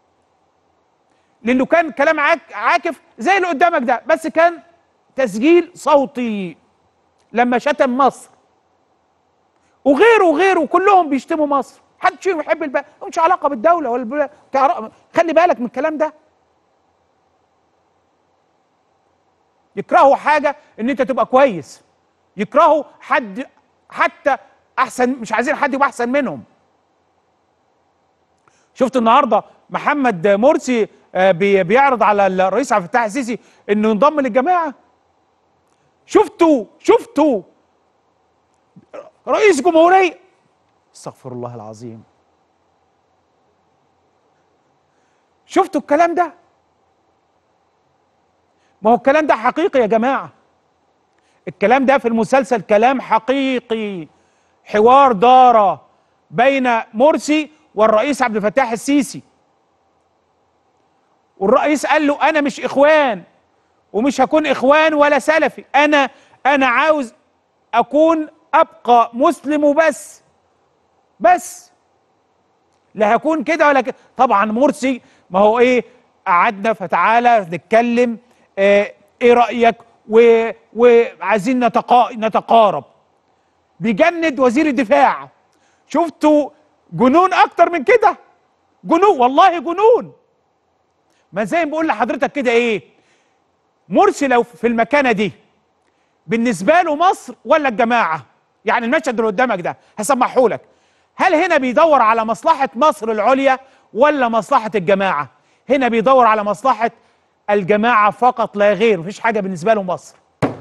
لانه كان كلام عاك عاكف زي اللي قدامك ده بس كان تسجيل صوتي لما شتم مصر وغيره وغيره كلهم بيشتموا مصر حد فيهم يحب البلد مش علاقه بالدوله ولا البلد. تعرف- خلي بالك من الكلام ده يكرهوا حاجه ان انت تبقى كويس يكرهوا حد حتى احسن مش عايزين حد يبقى احسن منهم شفت النهارده محمد مرسي آه، بي- بيعرض على الرئيس عبد الفتاح السيسي انه ينضم للجماعه شفتوا شفتوا رئيس جمهوريه استغفر الله العظيم شفتوا الكلام ده ما هو الكلام ده حقيقي يا جماعه الكلام ده في المسلسل كلام حقيقي حوار دار بين مرسي والرئيس عبد الفتاح السيسي والرئيس قال له انا مش اخوان ومش هكون اخوان ولا سلفي انا انا عاوز اكون ابقى مسلم وبس بس لا هكون كده ولا كده طبعا مرسي ما هو ايه قعدنا فتعالى نتكلم اه ايه رايك و- وعايزين نتقا... نتقارب بيجند وزير الدفاع شفتوا جنون اكتر من كده جنون والله جنون ما زي ما بقول لحضرتك كده ايه مرسي لو في المكانه دي بالنسبه له مصر ولا الجماعه يعني المشهد اللي قدامك ده هسمحه لك هل هنا بيدور على مصلحه مصر العليا ولا مصلحه الجماعه هنا بيدور على مصلحه الجماعه فقط لا غير مفيش حاجه بالنسبه له مصر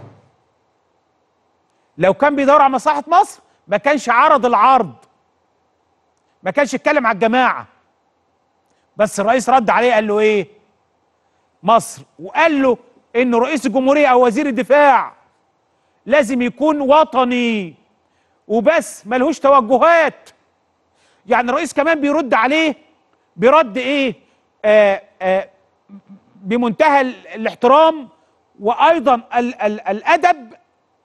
لو كان بيدور على مصلحه مصر ما كانش عرض العرض ما كانش اتكلم على الجماعه بس الرئيس رد عليه قال له ايه مصر وقال له انه رئيس الجمهوريه او وزير الدفاع لازم يكون وطني وبس ملهوش توجهات يعني الرئيس كمان بيرد عليه برد ايه آه آه بمنتهى ال- الاحترام وايضا ال ال الادب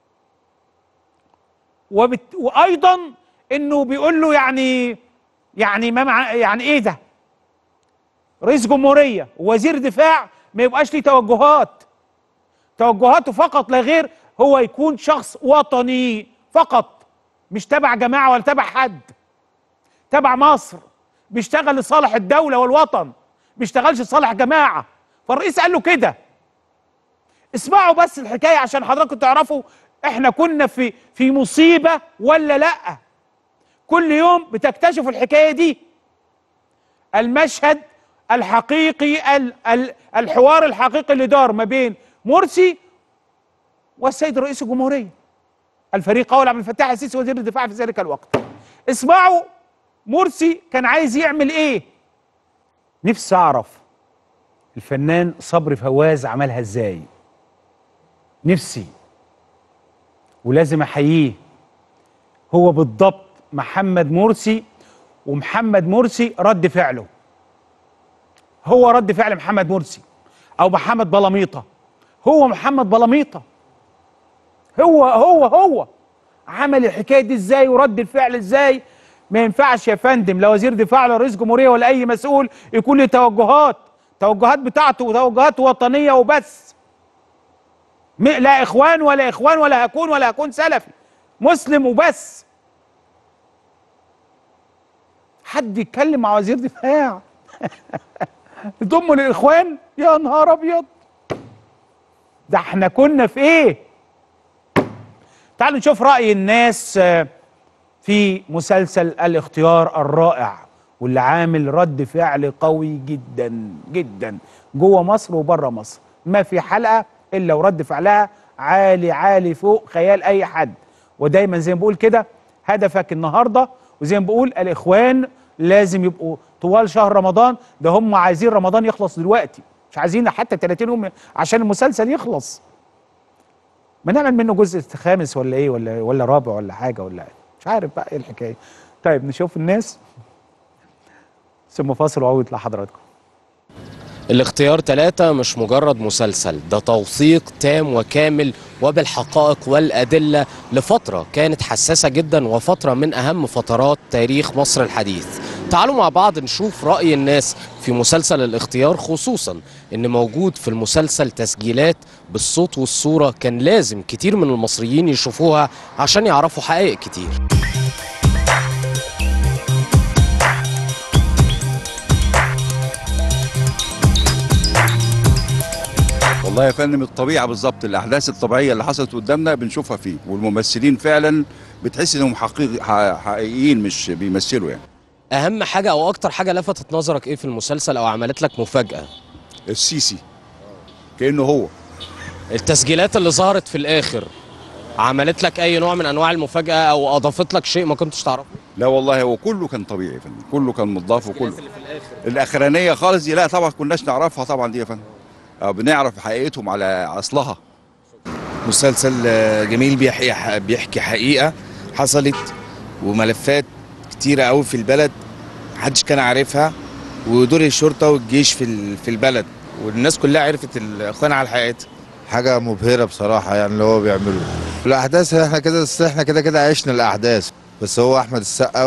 وبت وايضا انه بيقول له يعني يعني ما مع يعني ايه ده رئيس جمهوريه ووزير دفاع ما يبقاش ليه توجهات توجهاته فقط لا غير هو يكون شخص وطني فقط مش تبع جماعه ولا تبع حد تبع مصر بيشتغل لصالح الدوله والوطن بيشتغلش لصالح جماعه فالرئيس قال له كده اسمعوا بس الحكايه عشان حضراتكم تعرفوا احنا كنا في في مصيبه ولا لا كل يوم بتكتشفوا الحكايه دي المشهد الحقيقي ال ال الحوار الحقيقي اللي دار ما بين مرسي والسيد رئيس الجمهوريه الفريق اول عبد الفتاح السيسي وزير الدفاع في ذلك الوقت اسمعوا مرسي كان عايز يعمل ايه نفسي اعرف الفنان صبري فواز عملها ازاي نفسي ولازم احييه هو بالضبط محمد مرسي ومحمد مرسي رد فعله هو رد فعل محمد مرسي او محمد بلاميطه هو محمد بلاميطه هو هو هو عمل الحكايه دي ازاي ورد الفعل ازاي ما ينفعش يا فندم لا وزير دفاع ولا رئيس جمهوريه ولا اي مسؤول يكون له توجهات توجهات بتاعته وتوجهات وطنيه وبس م- لا اخوان ولا اخوان ولا هكون ولا هكون سلفي مسلم وبس حد يتكلم مع وزير دفاع ضمه للاخوان يا نهار ابيض ده احنا كنا في ايه تعالوا نشوف راي الناس آه، في مسلسل الاختيار الرائع واللي عامل رد فعل قوي جدا جدا جوه مصر وبره مصر ما في حلقه الا ورد فعلها عالي عالي فوق خيال اي حد ودايما زي ما بقول كده هدفك النهارده وزي ما بقول الاخوان لازم يبقوا طوال شهر رمضان ده هم عايزين رمضان يخلص دلوقتي مش عايزين حتى 30 يوم عشان المسلسل يخلص ما نعمل منه جزء خامس ولا ايه ولا ولا رابع ولا حاجه ولا مش عارف بقى ايه الحكايه طيب نشوف الناس ثم فاصل وعود لحضراتكم الاختيار ثلاثة مش مجرد مسلسل ده توثيق تام وكامل وبالحقائق والأدلة لفترة كانت حساسة جدا وفترة من أهم فترات تاريخ مصر الحديث تعالوا مع بعض نشوف رأي الناس في مسلسل الاختيار خصوصا ان موجود في المسلسل تسجيلات بالصوت والصورة كان لازم كتير من المصريين يشوفوها عشان يعرفوا حقائق كتير والله يا فندم الطبيعه بالظبط الاحداث الطبيعيه اللي حصلت قدامنا بنشوفها فيه والممثلين فعلا بتحس انهم حقيقي حقيقيين مش بيمثلوا يعني اهم حاجة او اكتر حاجة لفتت نظرك ايه في المسلسل او عملت لك مفاجأة السيسي كانه هو التسجيلات اللي ظهرت في الاخر عملت لك اي نوع من انواع المفاجاه او اضافت لك شيء ما كنتش تعرفه لا والله هو كله كان طبيعي يا فندم كله كان مضاف وكله الاخرانيه خالص دي لا طبعا كناش نعرفها طبعا دي يا فندم آه، بنعرف حقيقتهم على اصلها مسلسل آه، جميل بيحكي بيحكي حقيقة حصلت وملفات كتيرة قوي في البلد محدش كان عارفها ودور الشرطة والجيش في ال- في البلد والناس كلها عرفت الاخوان على حقيقتها حاجة مبهرة بصراحة يعني اللي هو بيعمله الأحداث احنا كده بس احنا كده كده عشنا الأحداث بس هو أحمد السقا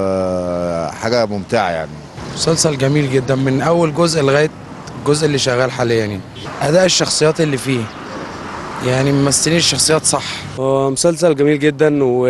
وحاجة ممتعة يعني مسلسل جميل جدا من اول جزء لغايه الجزء اللي شغال حاليا يعني اداء الشخصيات اللي فيه يعني ممثلين الشخصيات صح هو مسلسل جميل جدا و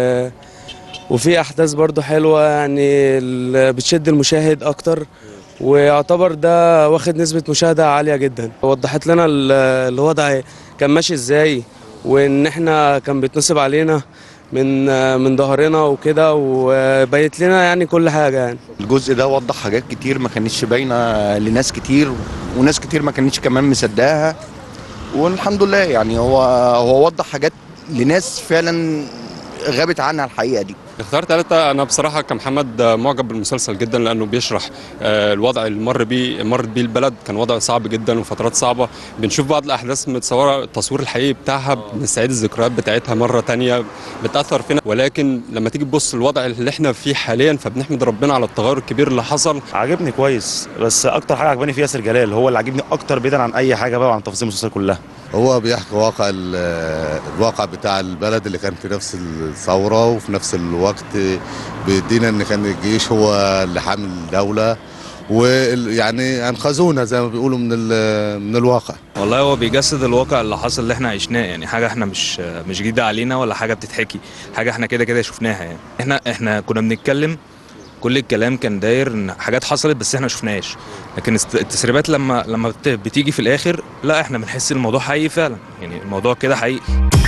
وفي احداث برضو حلوه يعني ال- بتشد المشاهد اكتر ويعتبر ده واخد نسبه مشاهده عاليه جدا وضحت لنا ال- الوضع كان ماشي ازاي وان احنا كان بيتنصب علينا من من ظهرنا وكده وبيت لنا يعني كل حاجه يعني الجزء ده وضح حاجات كتير ما كانتش باينه لناس كتير وناس كتير ما كانتش كمان مصدقاها والحمد لله يعني هو هو وضح حاجات لناس فعلا غابت عنها الحقيقه دي اختيار ثلاثة أنا بصراحة كمحمد معجب بالمسلسل جدا لأنه بيشرح آه، الوضع اللي مر بيه مرت بيه البلد كان وضع صعب جدا وفترات صعبة بنشوف بعض الأحداث متصورة التصوير الحقيقي بتاعها بنستعيد الذكريات بتاعتها مرة تانية بتأثر فينا ولكن لما تيجي تبص الوضع اللي احنا فيه حاليا فبنحمد ربنا على التغير الكبير اللي حصل عجبني كويس بس اكتر حاجه عجباني فيه ياسر جلال هو اللي عجبني اكتر بعيدا عن اي حاجه بقى وعن تفاصيل المسلسل كلها هو بيحكي واقع ال- الواقع بتاع البلد اللي كان في نفس الثورة وفي نفس الوقت بيدينا إن كان الجيش هو اللي حامل الدولة ويعني انقذونا زي ما بيقولوا من ال- من الواقع والله هو بيجسد الواقع اللي حصل اللي احنا عشناه يعني حاجه احنا مش مش جديده علينا ولا حاجه بتتحكي حاجه احنا كده كده شفناها يعني احنا احنا كنا بنتكلم كل الكلام كان داير ان حاجات حصلت بس احنا شفناهاش لكن است- التسريبات لما لما بت- بتيجي في الاخر لا احنا بنحس ان الموضوع حقيقي فعلا يعني الموضوع كده حقيقي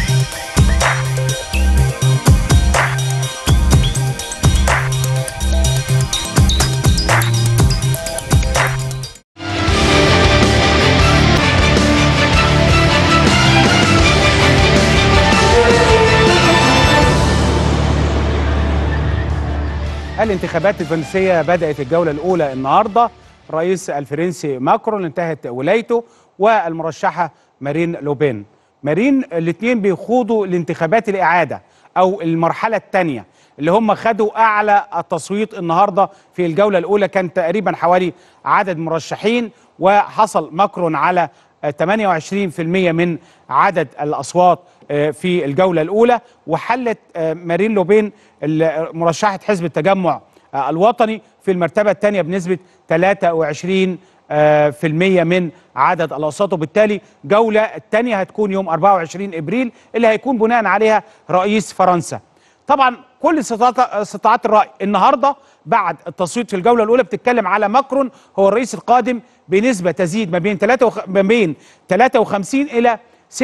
الانتخابات الفرنسية بدأت الجولة الأولى النهاردة الرئيس الفرنسي ماكرون انتهت ولايته والمرشحة مارين لوبين مارين الاثنين بيخوضوا الانتخابات الإعادة أو المرحلة الثانية اللي هم خدوا أعلى التصويت النهاردة في الجولة الأولى كان تقريبا حوالي عدد مرشحين وحصل ماكرون على 28% من عدد الأصوات آه، في الجولة الأولى وحلت آه، مارين لوبين ال- مرشحة حزب التجمع آه، الوطني في المرتبة الثانية بنسبة 23 آه، في المية من عدد الأصوات وبالتالي جولة الثانية هتكون يوم 24 إبريل اللي هيكون بناء عليها رئيس فرنسا طبعا كل استطاعات استطاعات الرأي النهارده بعد التصويت في الجولة الأولى بتتكلم على ماكرون هو الرئيس القادم بنسبة تزيد ما بين 3 وخ... ما بين 53 إلى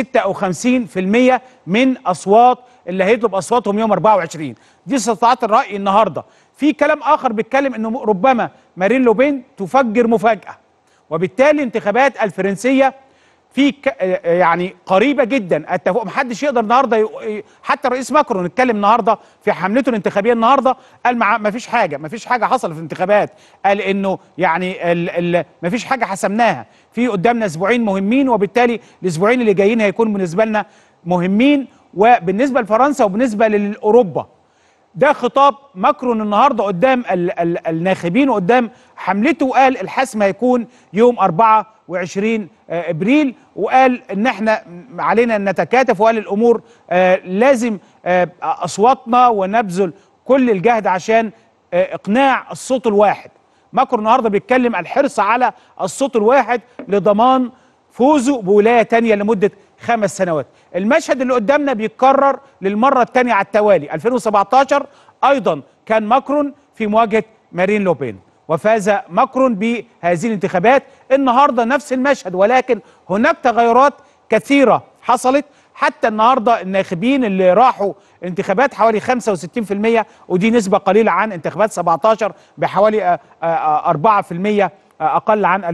56% من أصوات اللي هيطلب أصواتهم يوم 24 دي استطاعات الرأي النهارده في كلام آخر بيتكلم إنه ربما مارين لوبين تفجر مفاجأة وبالتالي انتخابات الفرنسية في ك... يعني قريبه جدا التفوق محدش يقدر النهارده ي... حتى الرئيس ماكرون اتكلم النهارده في حملته الانتخابيه النهارده قال مع... ما فيش حاجه ما فيش حاجه حصلت في الانتخابات قال انه يعني ال... ال... ما فيش حاجه حسمناها في قدامنا اسبوعين مهمين وبالتالي الاسبوعين اللي جايين هيكونوا بالنسبه لنا مهمين وبالنسبه لفرنسا وبالنسبه لاوروبا ده خطاب ماكرون النهارده قدام ال ال الناخبين وقدام حملته وقال الحسم هيكون يوم 24 آه، ابريل وقال ان احنا علينا ان نتكاتف وقال الامور آه، لازم آه، اصواتنا ونبذل كل الجهد عشان آه، اقناع الصوت الواحد ماكرون النهارده بيتكلم الحرص على الصوت الواحد لضمان فوزه بولايه تانية لمده خمس سنوات. المشهد اللي قدامنا بيتكرر للمره الثانيه على التوالي 2017 ايضا كان ماكرون في مواجهه مارين لوبين وفاز ماكرون بهذه الانتخابات النهارده نفس المشهد ولكن هناك تغيرات كثيره حصلت حتى النهارده الناخبين اللي راحوا انتخابات حوالي 65% ودي نسبه قليله عن انتخابات 17 بحوالي آه، آه، 4% اقل عن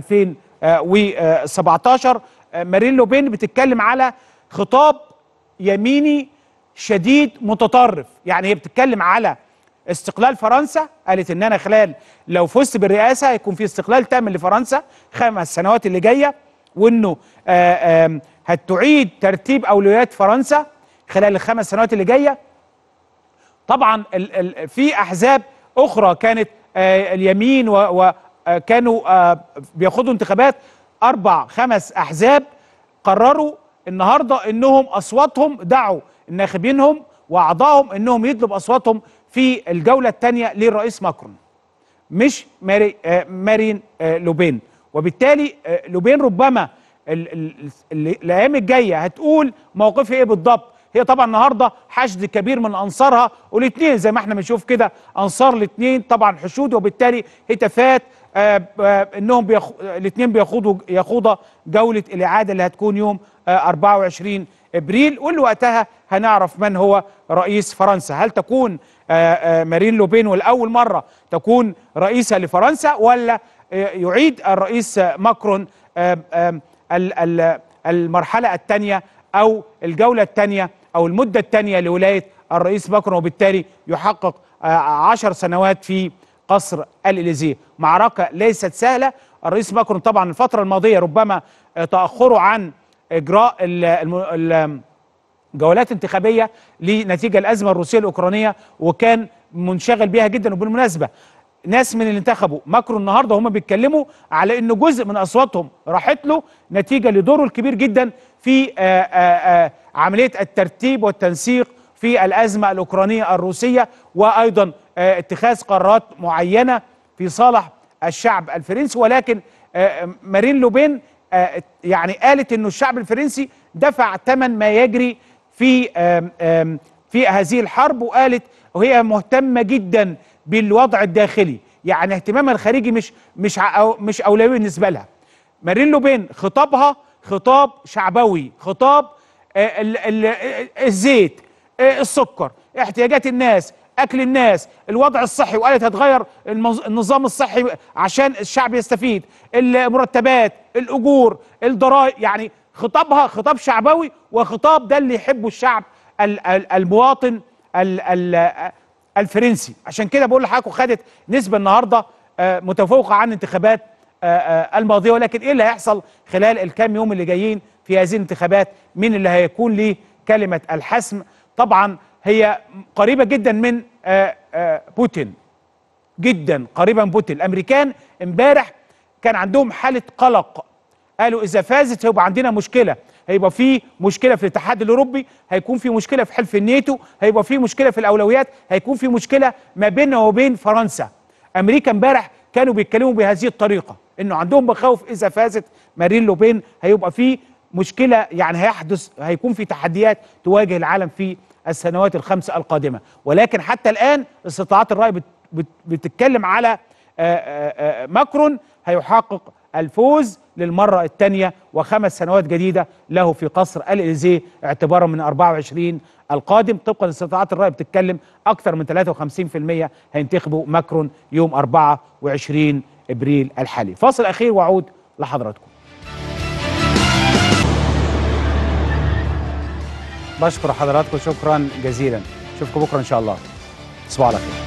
2017 آه، مارين لوبين بتتكلم على خطاب يميني شديد متطرف يعني هي بتتكلم على استقلال فرنسا قالت ان انا خلال لو فزت بالرئاسه هيكون في استقلال تام لفرنسا خمس سنوات اللي جايه وانه آه، آم، هتعيد ترتيب اولويات فرنسا خلال الخمس سنوات اللي جايه طبعا ال ال في احزاب اخرى كانت آه اليمين وكانوا آه بياخدوا انتخابات اربع خمس احزاب قرروا النهارده انهم اصواتهم دعوا ناخبينهم واعضائهم انهم يطلب اصواتهم في الجوله الثانيه للرئيس ماكرون مش ماري آه مارين آه لوبين وبالتالي آه لوبين ربما ال- ال- ال- الايام الجايه هتقول موقفها ايه بالضبط هي طبعا النهارده حشد كبير من انصارها والاثنين زي ما احنا بنشوف كده انصار الاثنين طبعا حشود وبالتالي هتافات آه، آه، انهم بيخ... الاثنين بيخوضوا يخوضوا جوله الاعاده اللي هتكون يوم آه، 24 ابريل واللي وقتها هنعرف من هو رئيس فرنسا هل تكون آه، آه، مارين لوبين والاول مره تكون رئيسه لفرنسا ولا آه، يعيد الرئيس آه، ماكرون آه، آه، ال- ال- المرحله الثانيه او الجوله الثانيه او المده الثانيه لولايه الرئيس ماكرون وبالتالي يحقق آه، عشر سنوات في قصر الاليزيه معركه ليست سهله الرئيس ماكرون طبعا الفتره الماضيه ربما آه، تاخره عن اجراء ال- الم- ال- جولات انتخابيه لنتيجه الازمه الروسيه الاوكرانيه وكان منشغل بيها جدا وبالمناسبه ناس من اللي انتخبوا ماكرون النهارده هم بيتكلموا على انه جزء من اصواتهم راحت له نتيجه لدوره الكبير جدا في آآ آآ عمليه الترتيب والتنسيق في الازمه الاوكرانيه الروسيه وايضا آه، اتخاذ قرارات معينه في صالح الشعب الفرنسي ولكن آه، مارين لوبين آه، يعني قالت انه الشعب الفرنسي دفع ثمن ما يجري في آم، آم، في هذه الحرب وقالت وهي مهتمه جدا بالوضع الداخلي يعني اهتمامها الخارجي مش مش ع- أو مش اولويه بالنسبه لها مارين لوبين خطابها خطاب شعبوي خطاب آه، ال- ال- الزيت آه، السكر احتياجات الناس اكل الناس الوضع الصحي وقالت هتغير المز- النظام الصحي عشان الشعب يستفيد المرتبات الاجور الضرائب يعني خطابها خطاب شعبوي وخطاب ده اللي يحبه الشعب ال- ال- المواطن ال- ال- الفرنسي عشان كده بقول لحضراتكم خدت نسبه النهارده آه، متفوقه عن الانتخابات آه، آه، الماضيه ولكن ايه اللي هيحصل خلال الكام يوم اللي جايين في هذه الانتخابات مين اللي هيكون ليه كلمه الحسم طبعا هي قريبه جدا من آه، آه، بوتين جدا قريبه من بوتين الامريكان امبارح كان عندهم حاله قلق قالوا اذا فازت هيبقى عندنا مشكله هيبقى في مشكله في الاتحاد الاوروبي هيكون في مشكله في حلف الناتو هيبقى في مشكله في الاولويات هيكون في مشكله ما بيننا وبين فرنسا امريكا امبارح كانوا بيتكلموا بهذه الطريقه انه عندهم مخاوف اذا فازت مارين لوبين هيبقى في مشكله يعني هيحدث هيكون في تحديات تواجه العالم في السنوات الخمس القادمه ولكن حتى الان استطاعات الراي بت بت بتتكلم على آه، آه، آه، ماكرون هيحقق الفوز للمرة الثانية وخمس سنوات جديدة له في قصر الإليزيه اعتبارا من 24 القادم طبقا لاستطاعات الرأي بتتكلم أكثر من 53% هينتخبوا ماكرون يوم 24 إبريل الحالي فاصل أخير وأعود لحضراتكم بشكر حضراتكم شكرا جزيلا اشوفكم بكره ان شاء الله تصبحوا على خير